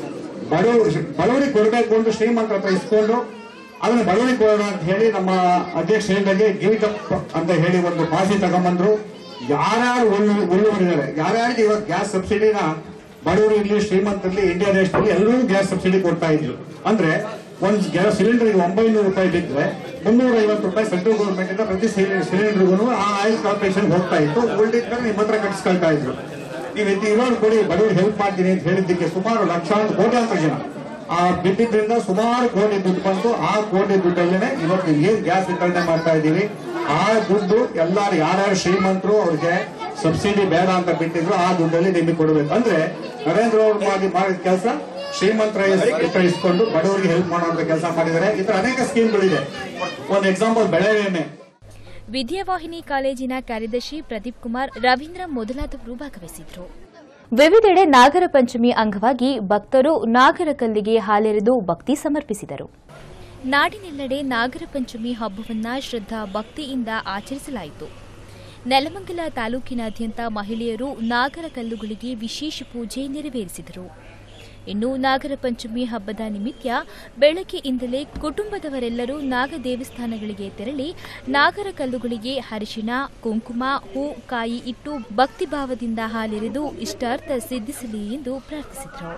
ಬಡವರು ಬಡವರಿಗೆ ಕೊಡಬೇಕು ಅಂತ ಶ್ರೀಮಂತರ ಹತ್ರ ಇಸ್ಕೊಂಡು ಅದನ್ನ ಬಡವರಿಗೆ ಕೊಡೋಣ ಅಂತ ಹೇಳಿ ನಮ್ಮ ಅಧ್ಯಕ್ಷ ಹೇಳಿದಾಗೆ ಗಿವಿಟಪ್ ಅಂತ ಹೇಳಿ ಒಂದು ಪಾಸಿ ತಗೊಂಬಂದ್ರು ಯಾರ್ಯಾರು ಉಳ್ಳು- ಉಳ್ಳುವರಿದ್ದಾರೆ ಯಾರ್ಯಾರಿಗೆ ಇವತ್ತು ಗ್ಯಾಸ್ ಸಬ್ಸಿಡಿನ ಬಡವರು ಇರ್ಲಿ ಶ್ರೀಮಂತರಲ್ಲಿ ಇಂಡಿಯಾ ದೇಶದಲ್ಲಿ ಎಲ್ಲರೂ ಗ್ಯಾಸ್ ಸಬ್ಸಿಡಿ ಕೊಡ್ತಾ ಇದ್ರು ಅಂದ್ರೆ ಒಂದ್ ಗ್ಯಾಸ್ ಸಿಲಿಂಡರ್ಗೆ ಒಂಬೈನೂರು ರೂಪಾಯಿ ಬಿದ್ದರೆ ಮುನ್ನೂರ ಐವತ್ತು ರೂಪಾಯಿ ಸೆಂಟ್ರಲ್ ಗೌರ್ಮೆಂಟ್ ಇಂದ ಪ್ರತಿ ಸಿಲಿಂಡರ್ಗೂ ಆ ಆಯಿಲ್ ಕಾರ್ಪೊರೇಷನ್ ಹೋಗ್ತಾ ಇತ್ತು ಉಳಿದಿದ್ದರೆ ನಿಮ್ಮ ಹತ್ರ ಕಟ್ಟಿಸ್ಕೊಳ್ತಾ ಇದ್ರು ಈ ರೀತಿ ಇರೋರು ಕೊಡಿ ಬಡವರು ಹೆಲ್ಪ್ ಮಾಡ್ತೀನಿ ಅಂತ ಹೇಳಿದ್ದಕ್ಕೆ ಸುಮಾರು ಲಕ್ಷಾಂತರ ಕೋಟ್ಯಾಂತರ ಜನ ಆ ಬಿದ್ದಿದ್ರಿಂದ ಸುಮಾರು ಕೋಟಿ ದುಡ್ಡು ಬಂತು ಆ ಕೋಟಿ ದುಡ್ಡಲ್ಲೇ ಇವತ್ತು ಏನ್ ಗ್ಯಾಸ್ ವಿತರಣೆ ಮಾಡ್ತಾ ಇದ್ದೀವಿ ಆ ದುಡ್ಡು ಎಲ್ಲಾರು ಯಾರ್ಯಾರು ಶ್ರೀಮಂತರು ಅವ್ರಿಗೆ ಸಬ್ಸಿಡಿ ಬೇಡ ಅಂತ ಬಿಟ್ಟಿದ್ರು ಆ ದುಡ್ಡಲ್ಲಿ ನಿಮಗೆ ಕೊಡಬೇಕು ಅಂದ್ರೆ ನರೇಂದ್ರ ಅವರು ಮಾಡಿ ಮಾಡಿದ ಕೆಲಸ ಶ್ರೀಮಂತರ ಹತ್ರ ಇಸ್ಕೊಂಡು ಬಡವರಿಗೆ ಹೆಲ್ಪ್ ಮಾಡುವಂತ ಕೆಲಸ ಮಾಡಿದ್ದಾರೆ ಈ ತರ ಅನೇಕ ಸ್ಕೀಮ್ಗಳಿದೆ ಒಂದು ಎಕ್ಸಾಂಪಲ್ ಬೆಳೆ ವಿಮೆ ವಿದ್ಯಾವಾಹಿನಿ ಕಾಲೇಜಿನ ಕಾರ್ಯದರ್ಶಿ ಪ್ರದೀಪ್ ಕುಮಾರ್ ರವೀಂದ್ರ ಮೊದಲಾದವರು ಭಾಗವಹಿಸಿದ್ರು ವಿವಿಧೆಡೆ ನಾಗರ ಪಂಚಮಿ ಅಂಗವಾಗಿ ಭಕ್ತರು ನಾಗರ ಕಲ್ಲಿಗೆ ಹಾಲೆರೆದು ಭಕ್ತಿ ಸಮರ್ಪಿಸಿದರು ನಾಡಿನೆಲ್ಲೆಡೆ ನಾಗರ ಪಂಚಮಿ ಹಬ್ಬವನ್ನ ಶ್ರದ್ಧಾ ಭಕ್ತಿಯಿಂದ ಆಚರಿಸಲಾಯಿತು ನೆಲಮಂಗಲ ತಾಲೂಕಿನಾದ್ಯಂತ ಮಹಿಳೆಯರು ನಾಗರ ಕಲ್ಲುಗಳಿಗೆ ವಿಶೇಷ ಪೂಜೆ ನೆರವೇರಿಸಿದರು ಇನ್ನು ನಾಗರ ಪಂಚಮಿ ಹಬ್ಬದ ನಿಮಿತ್ತ ಬೆಳಗ್ಗೆಯಿಂದಲೇ ಕುಟುಂಬದವರೆಲ್ಲರೂ ನಾಗ ದೇವಸ್ಥಾನಗಳಿಗೆ ತೆರಳಿ ನಾಗರ ಕಲ್ಲುಗಳಿಗೆ ಅರಿಶಿಣ ಕುಂಕುಮ ಹೂ ಕಾಯಿ ಇಟ್ಟು ಭಕ್ತಿಭಾವದಿಂದ ಹಾಲೆರೆದು ಇಷ್ಟಾರ್ಥ ಸಿದ್ಧಿಸಲಿ ಎಂದು ಪ್ರಾರ್ಥಿಸಿದರು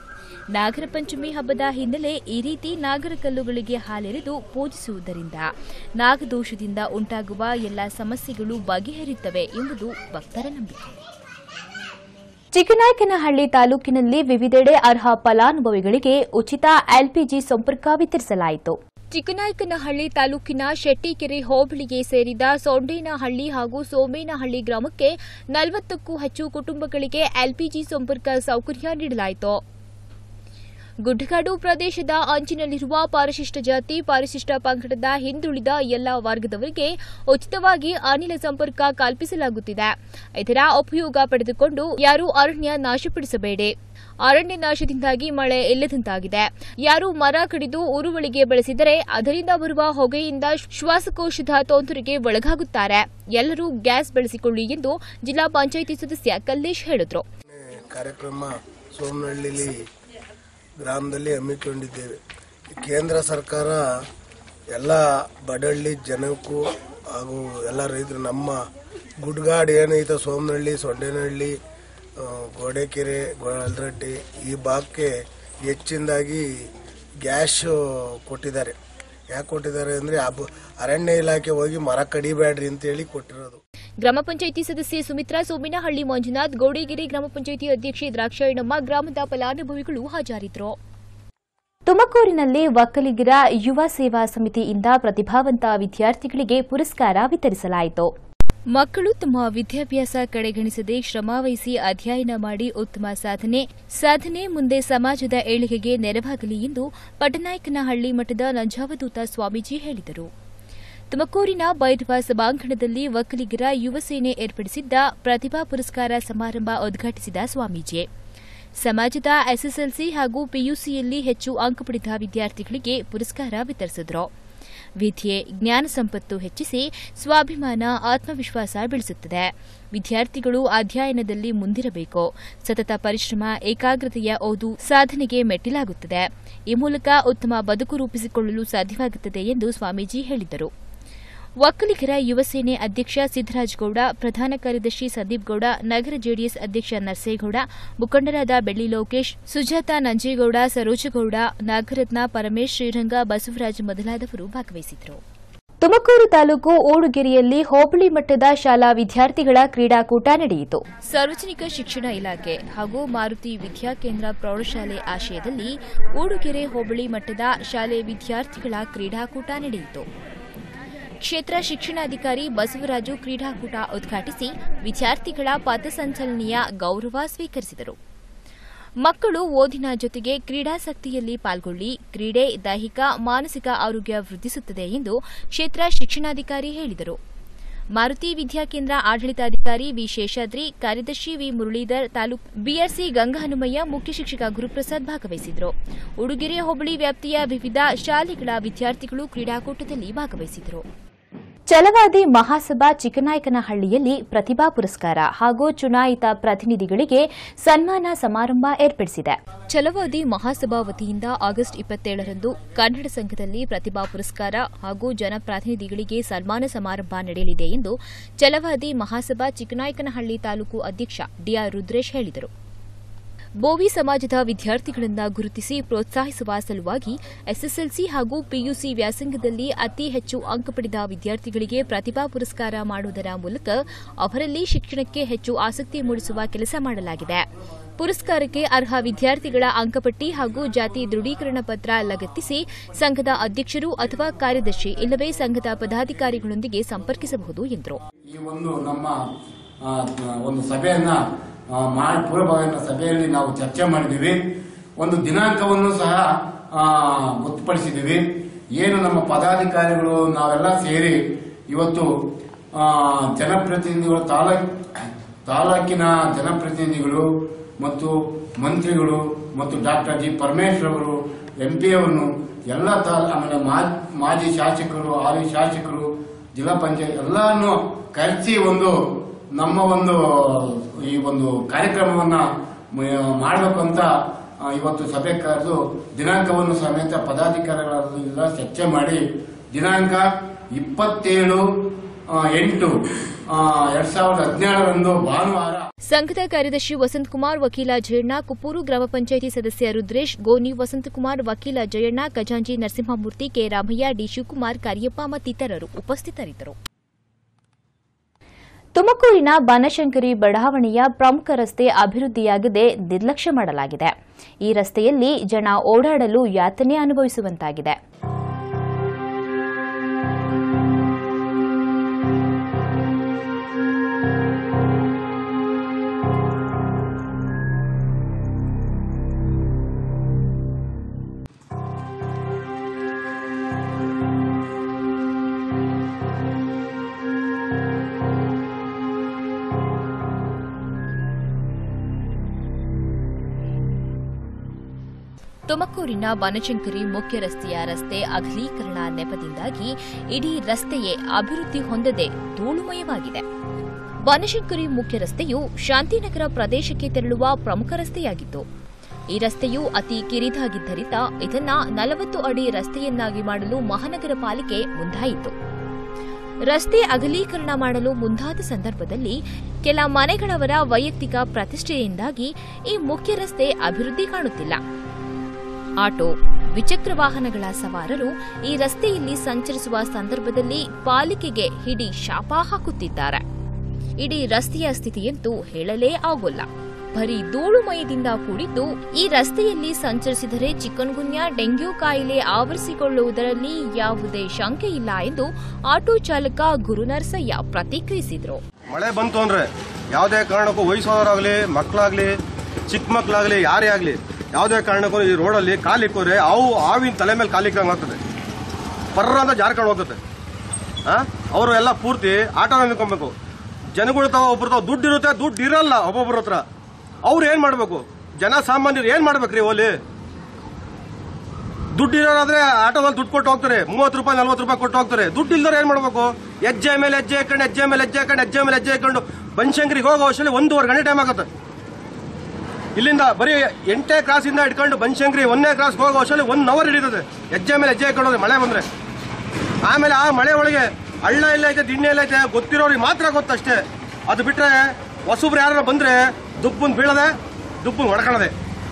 ನಾಗರ ಪಂಚಮಿ ಹಬ್ಬದ ಹಿನ್ನೆಲೆ ಈ ರೀತಿ ನಾಗರ ಕಲ್ಲುಗಳಿಗೆ ಹಾಲೆರೆದು ಪೂಜಿಸುವುದರಿಂದ ನಾಗದೋಷದಿಂದ ಉಂಟಾಗುವ ಎಲ್ಲ ಸಮಸ್ಯೆಗಳು ಬಗೆಹರಿಯುತ್ತವೆ ಎಂಬುದು ಭಕ್ತರ ನಂಬಿಕೆ ಚಿಕ್ಕನಾಯಕನಹಳ್ಳಿ ತಾಲೂಕಿನಲ್ಲಿ ವಿವಿಧೆಡೆ ಅರ್ಹ ಫಲಾನುಭವಿಗಳಿಗೆ ಉಚಿತ ಎಲ್ಪಿಜಿ ಸಂಪರ್ಕ ವಿತರಿಸಲಾಯಿತು ಚಿಕ್ಕನಾಯಕನಹಳ್ಳಿ ತಾಲೂಕಿನ ಶೆಟ್ಟಿಕೆರೆ ಹೋಬಳಿಗೆ ಸೇರಿದ ಸೊಂಡೇನಹಳ್ಳಿ ಹಾಗೂ ಸೋಮೇನಹಳ್ಳಿ ಗ್ರಾಮಕ್ಕೆ ನಲವತ್ತಕ್ಕೂ ಹೆಚ್ಚು ಕುಟುಂಬಗಳಿಗೆ ಎಲ್ಪಿಜಿ ಸಂಪರ್ಕ ಸೌಕರ್ಯ ನೀಡಲಾಯಿತು ಗುಡ್ಡಗಾಡು ಪ್ರದೇಶದ ಅಂಚಿನಲ್ಲಿರುವ ಪರಿಶಿಷ್ಟ ಜಾತಿ ಪರಿಶಿಷ್ಟ ಪಂಗಡದ ಹಿಂದುಳಿದ ಎಲ್ಲ ವರ್ಗದವರಿಗೆ ಉಚಿತವಾಗಿ ಅನಿಲ ಸಂಪರ್ಕ ಕಲ್ಪಿಸಲಾಗುತ್ತಿದೆ ಇದರ ಉಪಯೋಗ ಪಡೆದುಕೊಂಡು ಯಾರೂ ಅರಣ್ಯ ನಾಶಪಡಿಸಬೇಡಿ ಅರಣ್ಯ ನಾಶದಿಂದಾಗಿ ಮಳೆ ಇಲ್ಲದಂತಾಗಿದೆ ಯಾರು ಮರ ಕಡಿದು ಉರುವಳಿಗೆ ಬೆಳೆಸಿದರೆ ಅದರಿಂದ ಬರುವ ಹೊಗೆಯಿಂದ ಶ್ವಾಸಕೋಶದ ತೊಂದರೆಗೆ ಒಳಗಾಗುತ್ತಾರೆ ಎಲ್ಲರೂ ಗ್ಯಾಸ್ ಬೆಳೆಸಿಕೊಳ್ಳಿ ಎಂದು ಜಿಲ್ಲಾ ಪಂಚಾಯಿತಿ ಸದಸ್ಯ ಕಲ್ಲೇಶ್ ಹೇಳಿದರು ಕಾರ್ಯಕ್ರಮ ಸೋಮನಹಳ್ಳಿಲಿ ಗ್ರಾಮದಲ್ಲಿ ಹಮ್ಮಿಕೊಂಡಿದ್ದೇವೆ ಕೇಂದ್ರ ಸರ್ಕಾರ ಎಲ್ಲ ಬಡಹಳ್ಳಿ ಜನಕ್ಕೂ ಹಾಗೂ ಎಲ್ಲ ರೈತರು ನಮ್ಮ ಗುಡ್ಗಾಡು ಏನೈತೆ ಸೋಮನಹಳ್ಳಿ ಸೊಂಡೇನಹಳ್ಳಿ ಆ, ಗೋಡೆಕೆರೆ ಗೋಲ್ರಟ್ಟಿ ಈ ಭಾಗಕ್ಕೆ ಹೆಚ್ಚಿನದಾಗಿ ಗ್ಯಾಸ್ ಕೊಟ್ಟಿದ್ದಾರೆ ಯಾಕೆ ಕೊಟ್ಟಿದ್ದಾರೆ ಅಂದರೆ ಅರಣ್ಯ ಇಲಾಖೆ ಹೋಗಿ ಮರ ಕಡಿಬೇಡ್ರಿ ಅಂತೇಳಿ ಕೊಟ್ಟಿರೋದು ಗ್ರಾಮ ಪಂಚಾಯಿತಿ ಸದಸ್ಯೆ ಸುಮಿತ್ರಾ ಸೋಮಿನಹಳ್ಳಿ ಮಂಜುನಾಥ್ ಗೌಡಿಗೆರೆ ಗ್ರಾಮ ಪಂಚಾಯಿತಿ ಅಧ್ಯಕ್ಷೆ ದ್ರಾಕ್ಷಾಯಣಮ್ಮ ಗ್ರಾಮದ ಫಲಾನುಭವಿಗಳು ಹಾಜರಿದ್ದರು ತುಮಕೂರಿನಲ್ಲಿ ಒಕ್ಕಲಿಗರ ಯುವ ಸೇವಾ ಸಮಿತಿಯಿಂದ ಪ್ರತಿಭಾವಂತ ವಿದ್ಯಾರ್ಥಿಗಳಿಗೆ ಪುರಸ್ಕಾರ ವಿತರಿಸಲಾಯಿತು ಮಕ್ಕಳು ತಮ್ಮ ವಿದ್ಯಾಭ್ಯಾಸ ಕಡೆಗಣಿಸದೆ ಶ್ರಮವಹಿಸಿ ಅಧ್ಯಯನ ಮಾಡಿ ಉತ್ತಮ ಸಾಧನೆ ಸಾಧನೆ ಮುಂದೆ ಸಮಾಜದ ಏಳಿಗೆಗೆ ನೆರವಾಗಲಿ ಎಂದು ಪಟ್ಟನಾಯಕನಹಳ್ಳಿ ಮಠದ ನಂಜಾವಧೂತ ಸ್ವಾಮೀಜಿ ಹೇಳಿದರು ತುಮಕೂರಿನ ಬೈಠವ ಸಭಾಂಗಣದಲ್ಲಿ ಒಕ್ಕಲಿಗರ ಯುವ ಸೇನೆ ಏರ್ಪಡಿಸಿದ್ದ ಪ್ರತಿಭಾ ಪುರಸ್ಕಾರ ಸಮಾರಂಭ ಉದ್ಘಾಟಿಸಿದ ಸ್ವಾಮೀಜಿ ಸಮಾಜದ ಎಸ್ಎಸ್ಎಲ್ಸಿ ಹಾಗೂ ಪಿಯುಸಿಯಲ್ಲಿ ಹೆಚ್ಚು ಅಂಕ ಪಡೆದ ವಿದ್ಯಾರ್ಥಿಗಳಿಗೆ ಪುರಸ್ಕಾರ ವಿತರಿಸಿದರು ವಿದ್ಯೆ ಜ್ಞಾನ ಸಂಪತ್ತು ಹೆಚ್ಚಿಸಿ ಸ್ವಾಭಿಮಾನ ಆತ್ಮವಿಶ್ವಾಸ ಬೆಳೆಸುತ್ತದೆ ವಿದ್ಯಾರ್ಥಿಗಳು ಅಧ್ಯಯನದಲ್ಲಿ ಮುಂದಿರಬೇಕು ಸತತ ಪರಿಶ್ರಮ ಏಕಾಗ್ರತೆಯ ಓದು ಸಾಧನೆಗೆ ಮೆಟ್ಟಿಲಾಗುತ್ತದೆ ಈ ಮೂಲಕ ಉತ್ತಮ ಬದುಕು ರೂಪಿಸಿಕೊಳ್ಳಲು ಸಾಧ್ಯವಾಗುತ್ತದೆ ಎಂದು ಸ್ವಾಮೀಜಿ ಹೇಳಿದರು ಒಕ್ಕಲಿಗರ ಯುವ ಸೇನೆ ಅಧ್ಯಕ್ಷ ಸಿದ್ದರಾಜಗೌಡ ಪ್ರಧಾನ ಕಾರ್ಯದರ್ಶಿ ಸಂದೀಪ್ ಗೌಡ ನಗರ ಜೆಡಿಎಸ್ ಅಧ್ಯಕ್ಷ ನರಸೇಗೌಡ ಮುಖಂಡರಾದ ಬೆಳ್ಳಿ ಲೋಕೇಶ್ ಸುಜಾತ ನಂಜೇಗೌಡ ಸರೋಜಗೌಡ ನಾಗರತ್ನ ಪರಮೇಶ್ ಶ್ರೀರಂಗ ಬಸವರಾಜ್ ಮೊದಲಾದವರು ಭಾಗವಹಿಸಿದರು ತುಮಕೂರು ತಾಲೂಕು ಓಡುಗೆರೆಯಲ್ಲಿ ಹೋಬಳಿ ಮಟ್ಟದ ಶಾಲಾ ವಿದ್ಯಾರ್ಥಿಗಳ ಕ್ರೀಡಾಕೂಟ ನಡೆಯಿತು ಸಾರ್ವಜನಿಕ ಶಿಕ್ಷಣ ಇಲಾಖೆ ಹಾಗೂ ಮಾರುತಿ ವಿದ್ಯಾಕೇಂದ್ರ ಪ್ರೌಢಶಾಲೆ ಆಶಯದಲ್ಲಿ ಓಡುಗೆರೆ ಹೋಬಳಿ ಮಟ್ಟದ ಶಾಲೆ ವಿದ್ಯಾರ್ಥಿಗಳ ಕ್ರೀಡಾಕೂಟ ನಡೆಯಿತು ಕ್ಷೇತ್ರ ಶಿಕ್ಷಣಾಧಿಕಾರಿ ಬಸವರಾಜು ಕ್ರೀಡಾಕೂಟ ಉದ್ಘಾಟಿಸಿ ವಿದ್ಯಾರ್ಥಿಗಳ ಪಥಸಂಚಲನೆಯ ಗೌರವ ಸ್ವೀಕರಿಸಿದರು ಮಕ್ಕಳು ಓದಿನ ಜೊತೆಗೆ ಕ್ರೀಡಾಸಕ್ತಿಯಲ್ಲಿ ಪಾಲ್ಗೊಳ್ಳಿ ಕ್ರೀಡೆ ದೈಹಿಕ ಮಾನಸಿಕ ಆರೋಗ್ಯ ವೃದ್ಧಿಸುತ್ತದೆ ಎಂದು ಕ್ಷೇತ್ರ ಶಿಕ್ಷಣಾಧಿಕಾರಿ ಹೇಳಿದರು ಮಾರುತಿ ವಿದ್ಯಾಕೇಂದ್ರ ಆಡಳಿತಾಧಿಕಾರಿ ವಿ ಶೇಷಾದ್ರಿ ಕಾರ್ಯದರ್ಶಿ ವಿ ಮುರಳೀಧರ್ ತಾಲೂಕು ಬಿಆರ್ಸಿ ಗಂಗಹನುಮಯ್ಯ ಮುಖ್ಯ ಶಿಕ್ಷಕ ಗುರುಪ್ರಸಾದ್ ಭಾಗವಹಿಸಿದರು ಉಡುಗೆರೆ ಹೋಬಳಿ ವ್ಯಾಪ್ತಿಯ ವಿವಿಧ ಶಾಲೆಗಳ ವಿದ್ಯಾರ್ಥಿಗಳು ಕ್ರೀಡಾಕೂಟದಲ್ಲಿ ಭಾಗವಹಿಸಿದರು ಛಲವಾದಿ ಮಹಾಸಭಾ ಚಿಕ್ಕನಾಯಕನಹಳ್ಳಿಯಲ್ಲಿ ಪ್ರತಿಭಾ ಪುರಸ್ಕಾರ ಹಾಗೂ ಚುನಾಯಿತ ಪ್ರತಿನಿಧಿಗಳಿಗೆ ಸನ್ಮಾನ ಸಮಾರಂಭ ಏರ್ಪಡಿಸಿದೆ ಛಲವಾದಿ ಮಹಾಸಭಾ ವತಿಯಿಂದ ಆಗಸ್ಟ್ ಇಪ್ಪತ್ತೇಳರಂದು ಕನ್ನಡ ಸಂಘದಲ್ಲಿ ಪ್ರತಿಭಾ ಪುರಸ್ಕಾರ ಹಾಗೂ ಜನಪ್ರತಿನಿಧಿಗಳಿಗೆ ಸನ್ಮಾನ ಸಮಾರಂಭ ನಡೆಯಲಿದೆ ಎಂದು ಛಲವಾದಿ ಮಹಾಸಭಾ ಚಿಕ್ಕನಾಯಕನಹಳ್ಳಿ ತಾಲೂಕು ಅಧ್ಯಕ್ಷ ಡಿಆರ್ ರುದ್ರೇಶ್ ಹೇಳಿದರು ಬೋವಿ ಸಮಾಜದ ವಿದ್ಯಾರ್ಥಿಗಳನ್ನು ಗುರುತಿಸಿ ಪ್ರೋತ್ಸಾಹಿಸುವ ಸಲುವಾಗಿ ಎಸ್ಎಸ್ಎಲ್ಸಿ ಹಾಗೂ ಪಿಯುಸಿ ವ್ಯಾಸಂಗದಲ್ಲಿ ಅತಿ ಹೆಚ್ಚು ಅಂಕ ಪಡೆದ ವಿದ್ಯಾರ್ಥಿಗಳಿಗೆ ಪ್ರತಿಭಾ ಪುರಸ್ಕಾರ ಮಾಡುವುದರ ಮೂಲಕ ಅವರಲ್ಲಿ ಶಿಕ್ಷಣಕ್ಕೆ ಹೆಚ್ಚು ಆಸಕ್ತಿ ಮೂಡಿಸುವ ಕೆಲಸ ಮಾಡಲಾಗಿದೆ ಪುರಸ್ಕಾರಕ್ಕೆ ಅರ್ಹ ವಿದ್ಯಾರ್ಥಿಗಳ ಅಂಕಪಟ್ಟಿ ಹಾಗೂ ಜಾತಿ ದೃಢೀಕರಣ ಪತ್ರ ಲಗತ್ತಿಸಿ ಸಂಘದ ಅಧ್ಯಕ್ಷರು ಅಥವಾ ಕಾರ್ಯದರ್ಶಿ ಇಲ್ಲವೇ ಸಂಘದ ಪದಾಧಿಕಾರಿಗಳೊಂದಿಗೆ ಸಂಪರ್ಕಿಸಬಹುದು ಎಂದರು ಈ ಒಂದು ನಮ್ಮ ಆ, ಒಂದು ಸಭೆಯನ್ನ ಆ, ಮಾಡಿ ಪೂರ್ವಭಾವಿನ ಸಭೆಯಲ್ಲಿ ನಾವು ಚರ್ಚೆ ಮಾಡಿದ್ದೀವಿ ಒಂದು ದಿನಾಂಕವನ್ನು ಸಹ ಆ, ಗೊತ್ತುಪಡಿಸಿದ್ದೀವಿ ಏನು ನಮ್ಮ ಪದಾಧಿಕಾರಿಗಳು ನಾವೆಲ್ಲ ಸೇರಿ ಇವತ್ತು ಆ, ಜನಪ್ರತಿನಿಧಿಗಳು ತಾಲೂಕ್ ತಾಲೂಕಿನ ಜನಪ್ರತಿನಿಧಿಗಳು ಮತ್ತು ಮಂತ್ರಿಗಳು ಮತ್ತು ಡಾಕ್ಟರ್ ಜಿ ಪರಮೇಶ್ವರ್ ಅವರು ಎಂ ಪಿ ಅವರನ್ನು ಎಲ್ಲ ತಾಲ ಆಮೇಲೆ ಮಾ- ಮಾಜಿ ಶಾಸಕರು ಹಾಲಿ ಶಾಸಕರು ಜಿಲ್ಲಾ ಪಂಚಾಯತ್ ಎಲ್ಲಾನು ಕರೆಸಿ ಒಂದು ನಮ್ಮ ಒಂದು ಈ ಒಂದು ಕಾರ್ಯಕ್ರಮವನ್ನ ಮ- ಮಾಡ್ಬೇಕು ಅಂತ ಆ, ಇವತ್ತು ಸಭೆ ಕರೆದು ದಿನಾಂಕವನ್ನು ಸಮೇತ ಪದಾಧಿಕಾರಿಗಳೆಲ್ಲ ಚರ್ಚೆ ಮಾಡಿ ದಿನಾಂಕ ಇಪ್ಪತ್ತೇಳು ಆ, ಎಂಟು ಆ, ಎರಡ್ ಸಾವಿರದ ಹದಿನೇಳರಂದು ಭಾನುವಾರ ಸಂಘದ ಕಾರ್ಯದರ್ಶಿ ವಸಂತಕುಮಾರ್ ವಕೀಲ ಜಯಣ್ಣ ಕುಪ್ಪೂರು ಗ್ರಾಮ ಪಂಚಾಯಿತಿ ಸದಸ್ಯ ರುದ್ರೇಶ್ ಗೋನಿ ವಸಂತಕುಮಾರ್ ವಕೀಲ ಜಯಣ್ಣ ಖಜಾಂಜಿ ನರಸಿಂಹಮೂರ್ತಿ ಕೆ ರಾಮಯ್ಯ ಡಿ ಶಿವಕುಮಾರ್ ಕಾರ್ಯಪ್ಪ ಮತ್ತಿತರರು ಉಪಸ್ಥಿತರಿದ್ದರು ತುಮಕೂರಿನ ಬನಶಂಕರಿ ಬಡಾವಣೆಯ ಪ್ರಮುಖ ರಸ್ತೆ ಅಭಿವೃದ್ಧಿಯಾಗದೆ ನಿರ್ಲಕ್ಷ್ಯ ಮಾಡಲಾಗಿದೆ ಈ ರಸ್ತೆಯಲ್ಲಿ ಜನ ಓಡಾಡಲು ಯಾತನೆ ಅನುಭವಿಸುವಂತಾಗಿದೆ ತುಮಕೂರಿನ ಬನಶಂಕರಿ ಮುಖ್ಯ ರಸ್ತೆಯ ರಸ್ತೆ ಅಗಲೀಕರಣ ನೆಪದಿಂದಾಗಿ ಇಡೀ ರಸ್ತೆಯೇ ಅಭಿವೃದ್ಧಿ ಹೊಂದದೆ ಧೂಳುಮಯವಾಗಿದೆ ಬನಶಂಕರಿ ಮುಖ್ಯ ರಸ್ತೆಯು ಶಾಂತಿನಗರ ಪ್ರದೇಶಕ್ಕೆ ತೆರಳುವ ಪ್ರಮುಖ ರಸ್ತೆಯಾಗಿತ್ತು ಈ ರಸ್ತೆಯು ಅತಿ ಕಿರಿದಾಗಿದ್ದರಿಂದ ಇದನ್ನ ನಲವತ್ತು ಅಡಿ ರಸ್ತೆಯನ್ನಾಗಿ ಮಾಡಲು ಮಹಾನಗರ ಪಾಲಿಕೆ ಮುಂದಾಯಿತು ರಸ್ತೆ ಅಗಲೀಕರಣ ಮಾಡಲು ಮುಂದಾದ ಸಂದರ್ಭದಲ್ಲಿ ಕೆಲ ಮನೆಗಳವರ ವೈಯಕ್ತಿಕ ಪ್ರತಿಷ್ಠೆಯಿಂದಾಗಿ ಈ ಮುಖ್ಯ ರಸ್ತೆ ಅಭಿವೃದ್ಧಿ ಕಾಣುತ್ತಿಲ್ಲ ಆಟೋ ದ್ವಿಚಕ್ರ ವಾಹನಗಳ ಸವಾರರು ಈ ರಸ್ತೆಯಲ್ಲಿ ಸಂಚರಿಸುವ ಸಂದರ್ಭದಲ್ಲಿ ಪಾಲಿಕೆಗೆ ಹಿಡಿ ಶಾಪ ಹಾಕುತ್ತಿದ್ದಾರೆ ಇಡೀ ರಸ್ತೆಯ ಸ್ಥಿತಿಯಂತೂ ಹೇಳಲೇ ಆಗೋಲ್ಲ ಬರೀ ಧೂಳುಮಯದಿಂದ ಕೂಡಿದ್ದು ಈ ರಸ್ತೆಯಲ್ಲಿ ಸಂಚರಿಸಿದರೆ ಚಿಕನ್ಗುನ್ಯಾ ಡೆಂಗ್ಯೂ ಕಾಯಿಲೆ ಆವರಿಸಿಕೊಳ್ಳುವುದರಲ್ಲಿ ಯಾವುದೇ ಶಂಕೆ ಇಲ್ಲ ಎಂದು ಆಟೋ ಚಾಲಕ ಗುರುನರಸಯ್ಯ ಪ್ರತಿಕ್ರಿಯಿಸಿದರು ಮಳೆ ಬಂತು ಅಂದ್ರೆ ಯಾವುದೇ ಕಾರಣಕ್ಕೂ ವಯಸ್ಸಾದವರಾಗಲಿ ಮಕ್ಕಳಾಗಲಿ ಚಿಕ್ಕ ಮಕ್ಕಳಾಗಲಿ ಯಾರೇ ಆಗಲಿ ಯಾವುದೇ ಕಾರಣಕ್ಕೂ ಈ ರೋಡಲ್ಲಿ ಕಾಲಿಕ್ಕೋರೆ ಅವು ಆವಿನ ತಲೆ ಮೇಲೆ ಕಾಲಿಕ್ಕಂಗೆ ಆಗ್ತದೆ ಪರ್ರ ಅಂತ ಜಾರ್ಕೊಂಡು ಹೋಗ್ತದೆ ಅವರು ಎಲ್ಲ ಪೂರ್ತಿ ಆಟೋನ ನಿಂತ್ಕೊಬೇಕು ಜನಗಳು ತಾವ ಒಬ್ರು ತಾವ ದುಡ್ಡು ಇರುತ್ತೆ ದುಡ್ಡು ಇರಲ್ಲ ಒಬ್ಬೊಬ್ಬರ ಹತ್ರ ಅವ್ರು ಏನ್ ಮಾಡ್ಬೇಕು ಜನ ಸಾಮಾನ್ಯರು ಏನ್ ಮಾಡ್ಬೇಕ್ರಿ ಓಲಿ ದುಡ್ಡು ಇರೋರಾದ್ರೆ ಆಟೋದಲ್ಲಿ ದುಡ್ಡು ಕೊಟ್ಟು ಹೋಗ್ತಾರೆ ಮೂವತ್ತು ರೂಪಾಯಿ ನಲ್ವತ್ತು ರೂಪಾಯಿ ಕೊಟ್ಟು ಹೋಗ್ತಾರೆ ದುಡ್ಡು ಇಲ್ದವ್ರು ಏನ್ ಮಾಡ್ಬೇಕು ಹೆಜ್ಜೆ ಮೇಲೆ ಹೆಜ್ಜೆ ಹಾಕೊಂಡು ಹೆಜ್ಜೆ ಮೇಲೆ ಹೆಜ್ಜೆ ಹಾಕೊಂಡು ಹೆಜ್ಜೆ ಮೇಲೆ ಹೆಜ್ಜೆ ಹಾಕೊಂಡು ಬನಶಂಕರಿಗೆ ಹೋಗೋ ಅಷ್ಟರಲ್ಲಿ ಒಂದೂವರೆ ಗಂಟೆ ಟೈಮ್ ಆಗುತ್ತೆ ಇಲ್ಲಿಂದ ಬರೀ ಎಂಟೇ ಕ್ರಾಸ್ ಇಂದ ಇಟ್ಕೊಂಡು ಬನಶಂಕರಿ ಒಂದನೇ ಕ್ರಾಸ್ ಹೋಗೋ ಅಷ್ಟರಲ್ಲಿ ಒನ್ ಅವರ್ ಹಿಡಿತದೆ ಹೆಜ್ಜೆ ಮೇಲೆ ಹೆಜ್ಜೆ ಹಾಕೊಂಡು ಮಳೆ ಬಂದ್ರೆ ಆಮೇಲೆ ಆ ಮಳೆ ಒಳಗೆ ಹಳ್ಳ ಎಲ್ಲ ಐತೆ ದಿಣ್ಣೆ ಎಲ್ಲ ಐತೆ ಗೊತ್ತಿರೋರಿಗೆ ಮಾತ್ರ ಗೊತ್ತಷ್ಟೇ ಅದು ಬಿಟ್ರೆ ಹೊಸಬ್ರು ಯಾರು ಬಂದ್ರೆ ದುಪ್ಪನ್ ಬೀಳದೆ ದುಪ್ಪನ್ ಹೊಡ್ಕೊಳ್ಳದೆ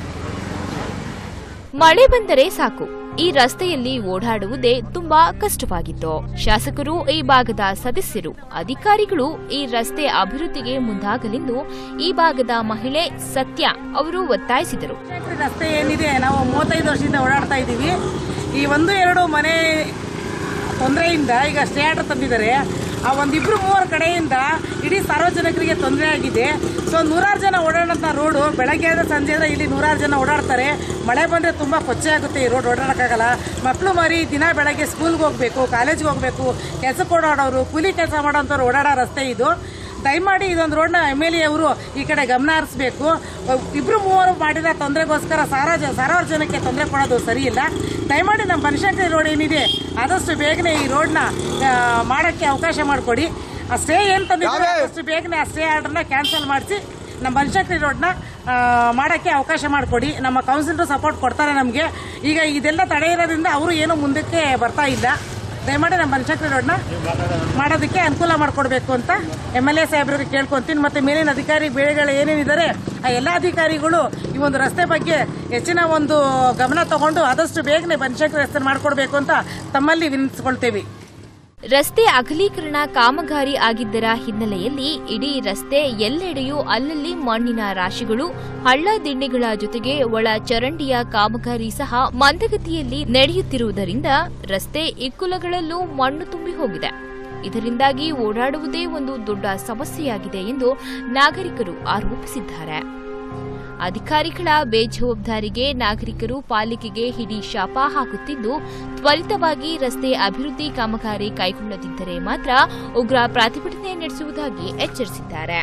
ಮಳೆ ಬಂದರೆ ಸಾಕು ಈ ರಸ್ತೆಯಲ್ಲಿ ಓಡಾಡುವುದೇ ತುಂಬಾ ಕಷ್ಟವಾಗಿತ್ತು ಶಾಸಕರು ಈ ಭಾಗದ ಸದಸ್ಯರು ಅಧಿಕಾರಿಗಳು ಈ ರಸ್ತೆ ಅಭಿವೃದ್ಧಿಗೆ ಮುಂದಾಗಲೆಂದು ಈ ಭಾಗದ ಮಹಿಳೆ ಸತ್ಯ ಅವರು ಒತ್ತಾಯಿಸಿದರು ರಸ್ತೆ ಏನಿದೆ ನಾವು ಮೂವತ್ತೈದು ವರ್ಷದಿಂದ ಓಡಾಡ್ತಾ ಇದ್ದೀವಿ ಈ ಒಂದು ಎರಡು ಮನೆ ತೊಂದರೆಯಿಂದ ಈಗ ಸ್ಟೇ ಆರ್ಡರ್ ತಂದಿದ್ದಾರೆ ಆ ಒಂದಿಬ್ರು ಮೂವರ ಕಡೆಯಿಂದ ಇಡೀ ಸಾರ್ವಜನಿಕರಿಗೆ ತೊಂದರೆ ಆಗಿದೆ ಸೊ ನೂರಾರು ಜನ ಓಡಾಡೋಂಥ ರೋಡು ಬೆಳಗ್ಗೆ ಆದ್ರೆ ಸಂಜೆ ಆದ್ರೆ ಇಲ್ಲಿ ನೂರಾರು ಜನ ಓಡಾಡ್ತಾರೆ ಮಳೆ ಬಂದರೆ ತುಂಬ ಕೊಚ್ಚೆ ಆಗುತ್ತೆ ಈ ರೋಡ್ ಓಡಾಡೋಕ್ಕಾಗಲ್ಲ ಮಕ್ಕಳು ಮರಿ ದಿನ ಬೆಳಗ್ಗೆ ಸ್ಕೂಲ್ಗೆ ಹೋಗಬೇಕು ಕಾಲೇಜ್ಗೆ ಹೋಗಬೇಕು ಕೆಲಸಕ್ಕೆ ಓಡಾಡೋರು ಕೂಲಿ ಕೆಲಸ ಮಾಡೋಂಥವ್ರು ಓಡಾಡೋ ರಸ್ತೆ ಇದು ದಯಮಾಡಿ ಇದೊಂದು ರೋಡ್ನ ಎಮ್ ಎಲ್ ಎ ಅವರು ಈ ಕಡೆ ಗಮನ ಹರಿಸಬೇಕು ಇಬ್ರು ಮೂವರು ಮಾಡಿದ ತೊಂದರೆಗೋಸ್ಕರ ಸಾರ್ವಜ ಸಾರ್ವಜನಿಕಕ್ಕೆ ತೊಂದರೆ ಕೊಡೋದು ಸರಿಯಿಲ್ಲ ದಯಮಾಡಿ ನಮ್ಮ ಬನಶಂಕರಿ ರೋಡ್ ಏನಿದೆ ಆದಷ್ಟು ಬೇಗನೆ ಈ ರೋಡ್ನ ಆ, ಮಾಡಕ್ಕೆ ಅವಕಾಶ ಮಾಡಿಕೊಡಿ ಆ ಸ್ಟೇ ಏನು ತಂದಿದ್ದಾರೆ ಆದಷ್ಟು ಬೇಗನೆ ಆ ಸ್ಟೇ ಆರ್ಡರ್ನ ಕ್ಯಾನ್ಸಲ್ ಮಾಡಿಸಿ ನಮ್ಮ ಬನಶಂಕರಿ ರೋಡ್ನ ಆ, ಮಾಡಕ್ಕೆ ಅವಕಾಶ ಮಾಡಿಕೊಡಿ ನಮ್ಮ ಕೌನ್ಸಿಲರು ಸಪೋರ್ಟ್ ಕೊಡ್ತಾರೆ ನಮಗೆ ಈಗ ಇದೆಲ್ಲ ತಡೆ ಇರೋದ್ರಿಂದ ಅವರು ಏನು ಮುಂದಕ್ಕೆ ಬರ್ತಾ ಇಲ್ಲ ದಯಮಾಡಿ ನಮ್ಮ ಬನಶಂಕರಿ ರೋಡ್ನ ಮಾಡೋದಕ್ಕೆ ಅನುಕೂಲ ಮಾಡಿಕೊಡ್ಬೇಕು ಅಂತ ಎಮ್ ಎಲ್ ಎ ಸಾಹೇಬ್ರಿಗೆ ಕೇಳ್ಕೊಂತೀನಿ ಮತ್ತೆ ಮೇಲಿನ ಅಧಿಕಾರಿ ಬೇಳೆಗಳು ಏನೇನಿದ್ದಾರೆ ಆ ಎಲ್ಲ ಅಧಿಕಾರಿಗಳು ಈ ಒಂದು ರಸ್ತೆ ಬಗ್ಗೆ ಹೆಚ್ಚಿನ ಒಂದು ಗಮನ ತಗೊಂಡು ಆದಷ್ಟು ಬೇಗನೆ ಬನಶಂಕರಿ ರಸ್ತೆ ಮಾಡಿಕೊಡ್ಬೇಕು ಅಂತ ತಮ್ಮಲ್ಲಿ ವಿನಿಸ್ಕೊಳ್ತೇವೆ ರಸ್ತೆ ಅಗಲೀಕರಣ ಕಾಮಗಾರಿ ಆಗಿದ್ದರ ಹಿನ್ನೆಲೆಯಲ್ಲಿ ಇಡೀ ರಸ್ತೆ ಎಲ್ಲೆಡೆಯೂ ಅಲ್ಲಲ್ಲಿ ಮಣ್ಣಿನ ರಾಶಿಗಳು ಹಳ್ಳ ದಿಣ್ಣೆಗಳ ಜೊತೆಗೆ ಒಳ ಚರಂಡಿಯ ಕಾಮಗಾರಿ ಸಹ ಮಂದಗತಿಯಲ್ಲಿ ನಡೆಯುತ್ತಿರುವುದರಿಂದ ರಸ್ತೆ ಇಕ್ಕುಲಗಳಲ್ಲೂ ಮಣ್ಣು ತುಂಬಿ ಹೋಗಿದೆ ಇದರಿಂದಾಗಿ ಓಡಾಡುವುದೇ ಒಂದು ದೊಡ್ಡ ಸಮಸ್ಯೆಯಾಗಿದೆ ಎಂದು ನಾಗರಿಕರು ಆರೋಪಿಸಿದ್ದಾರೆ ಅಧಿಕಾರಿಗಳ ಬೇಜವಾಬ್ದಾರಿಗೆ ನಾಗರಿಕರು ಪಾಲಿಕೆಗೆ ಹಿಡಿ ಶಾಪ ಹಾಕುತ್ತಿದ್ದು ತ್ವರಿತವಾಗಿ ರಸ್ತೆ ಅಭಿವೃದ್ಧಿ ಕಾಮಗಾರಿ ಕೈಗೊಳ್ಳದಿದ್ದರೆ ಮಾತ್ರ ಉಗ್ರ ಪ್ರತಿಭಟನೆ ನಡೆಸುವುದಾಗಿ ಎಚ್ಚರಿಸಿದ್ದಾರೆ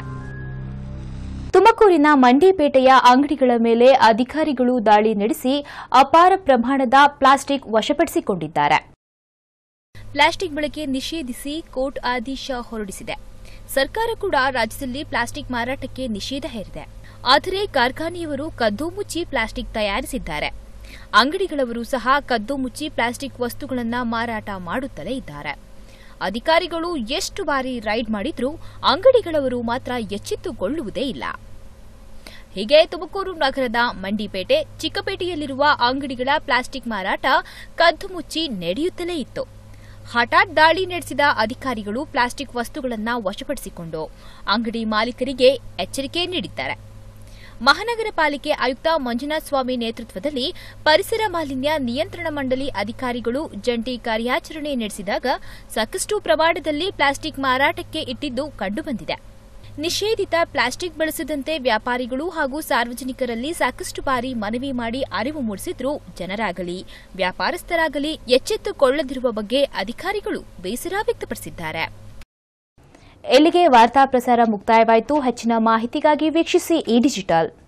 ತುಮಕೂರಿನ ಮಂಡಿಪೇಟೆಯ ಅಂಗಡಿಗಳ ಮೇಲೆ ಅಧಿಕಾರಿಗಳು ದಾಳಿ ನಡೆಸಿ ಅಪಾರ ಪ್ರಮಾಣದ ಪ್ಲಾಸ್ಟಿಕ್ ವಶಪಡಿಸಿಕೊಂಡಿದ್ದಾರೆ ಪ್ಲಾಸ್ಟಿಕ್ ಬಳಕೆ ನಿಷೇಧಿಸಿ ಕೋರ್ಟ್ ಆದೇಶ ಹೊರಡಿಸಿದೆ ಸರ್ಕಾರ ಕೂಡ ರಾಜ್ಯದಲ್ಲಿ ಪ್ಲಾಸ್ಟಿಕ್ ಮಾರಾಟಕ್ಕೆ ನಿಷೇಧ ಹೇರಿದೆ ಆದರೆ ಕಾರ್ಖಾನೆಯವರು ಕದ್ದು ಮುಚ್ಚಿ ಪ್ಲಾಸ್ಟಿಕ್ ತಯಾರಿಸಿದ್ದಾರೆ ಅಂಗಡಿಗಳವರು ಸಹ ಕದ್ದು ಮುಚ್ಚಿ ಪ್ಲಾಸ್ಟಿಕ್ ವಸ್ತುಗಳನ್ನು ಮಾರಾಟ ಮಾಡುತ್ತಲೇ ಇದ್ದಾರೆ ಅಧಿಕಾರಿಗಳು ಎಷ್ಟು ಬಾರಿ ರೈಡ್ ಮಾಡಿದ್ರೂ ಅಂಗಡಿಗಳವರು ಮಾತ್ರ ಎಚ್ಚೆತ್ತುಕೊಳ್ಳುವುದೇ ಇಲ್ಲ ಹೀಗೆ ತುಮಕೂರು ನಗರದ ಮಂಡಿಪೇಟೆ ಚಿಕ್ಕಪೇಟೆಯಲ್ಲಿರುವ ಅಂಗಡಿಗಳ ಪ್ಲಾಸ್ಟಿಕ್ ಮಾರಾಟ ಕದ್ದು ಮುಚ್ಚಿ ನಡೆಯುತ್ತಲೇ ಇತ್ತು ಹಠಾತ್ ದಾಳಿ ನಡೆಸಿದ ಅಧಿಕಾರಿಗಳು ಪ್ಲಾಸ್ಟಿಕ್ ವಸ್ತುಗಳನ್ನು ವಶಪಡಿಸಿಕೊಂಡು ಅಂಗಡಿ ಮಾಲೀಕರಿಗೆ ಎಚ್ಚರಿಕೆ ನೀಡಿದ್ದಾರೆ ಮಹಾನಗರ ಪಾಲಿಕೆ ಆಯುಕ್ತ ಮಂಜುನಾಥ ಸ್ವಾಮಿ ನೇತೃತ್ವದಲ್ಲಿ ಪರಿಸರ ಮಾಲಿನ್ಯ ನಿಯಂತ್ರಣ ಮಂಡಳಿ ಅಧಿಕಾರಿಗಳು ಜಂಟಿ ಕಾರ್ಯಾಚರಣೆ ನಡೆಸಿದಾಗ ಸಾಕಷ್ಟು ಪ್ರಮಾಣದಲ್ಲಿ ಪ್ಲಾಸ್ಟಿಕ್ ಮಾರಾಟಕ್ಕೆ ಇಟ್ಟಿದ್ದು ಕಂಡುಬಂದಿದೆ ನಿಷೇಧಿತ ಪ್ಲಾಸ್ಟಿಕ್ ಬಳಸದಂತೆ ವ್ಯಾಪಾರಿಗಳು ಹಾಗೂ ಸಾರ್ವಜನಿಕರಲ್ಲಿ ಸಾಕಷ್ಟು ಬಾರಿ ಮನವಿ ಮಾಡಿ ಅರಿವು ಮೂಡಿಸಿದ್ರೂ ಜನರಾಗಲಿ ವ್ಯಾಪಾರಸ್ಥರಾಗಲಿ ಎಚ್ಚೆತ್ತುಕೊಳ್ಳದಿರುವ ಬಗ್ಗೆ ಅಧಿಕಾರಿಗಳು ಬೇಸರ ವ್ಯಕ್ತಪಡಿಸಿದ್ದಾರೆ ಇಲ್ಲಿಗೆ ವಾರ್ತಾ ಪ್ರಸಾರ ಮುಕ್ತಾಯವಾಯಿತು ಹೆಚ್ಚಿನ ಮಾಹಿತಿಗಾಗಿ ವೀಕ್ಷಿಸಿ ಈ ಡಿಜಿಟಲ್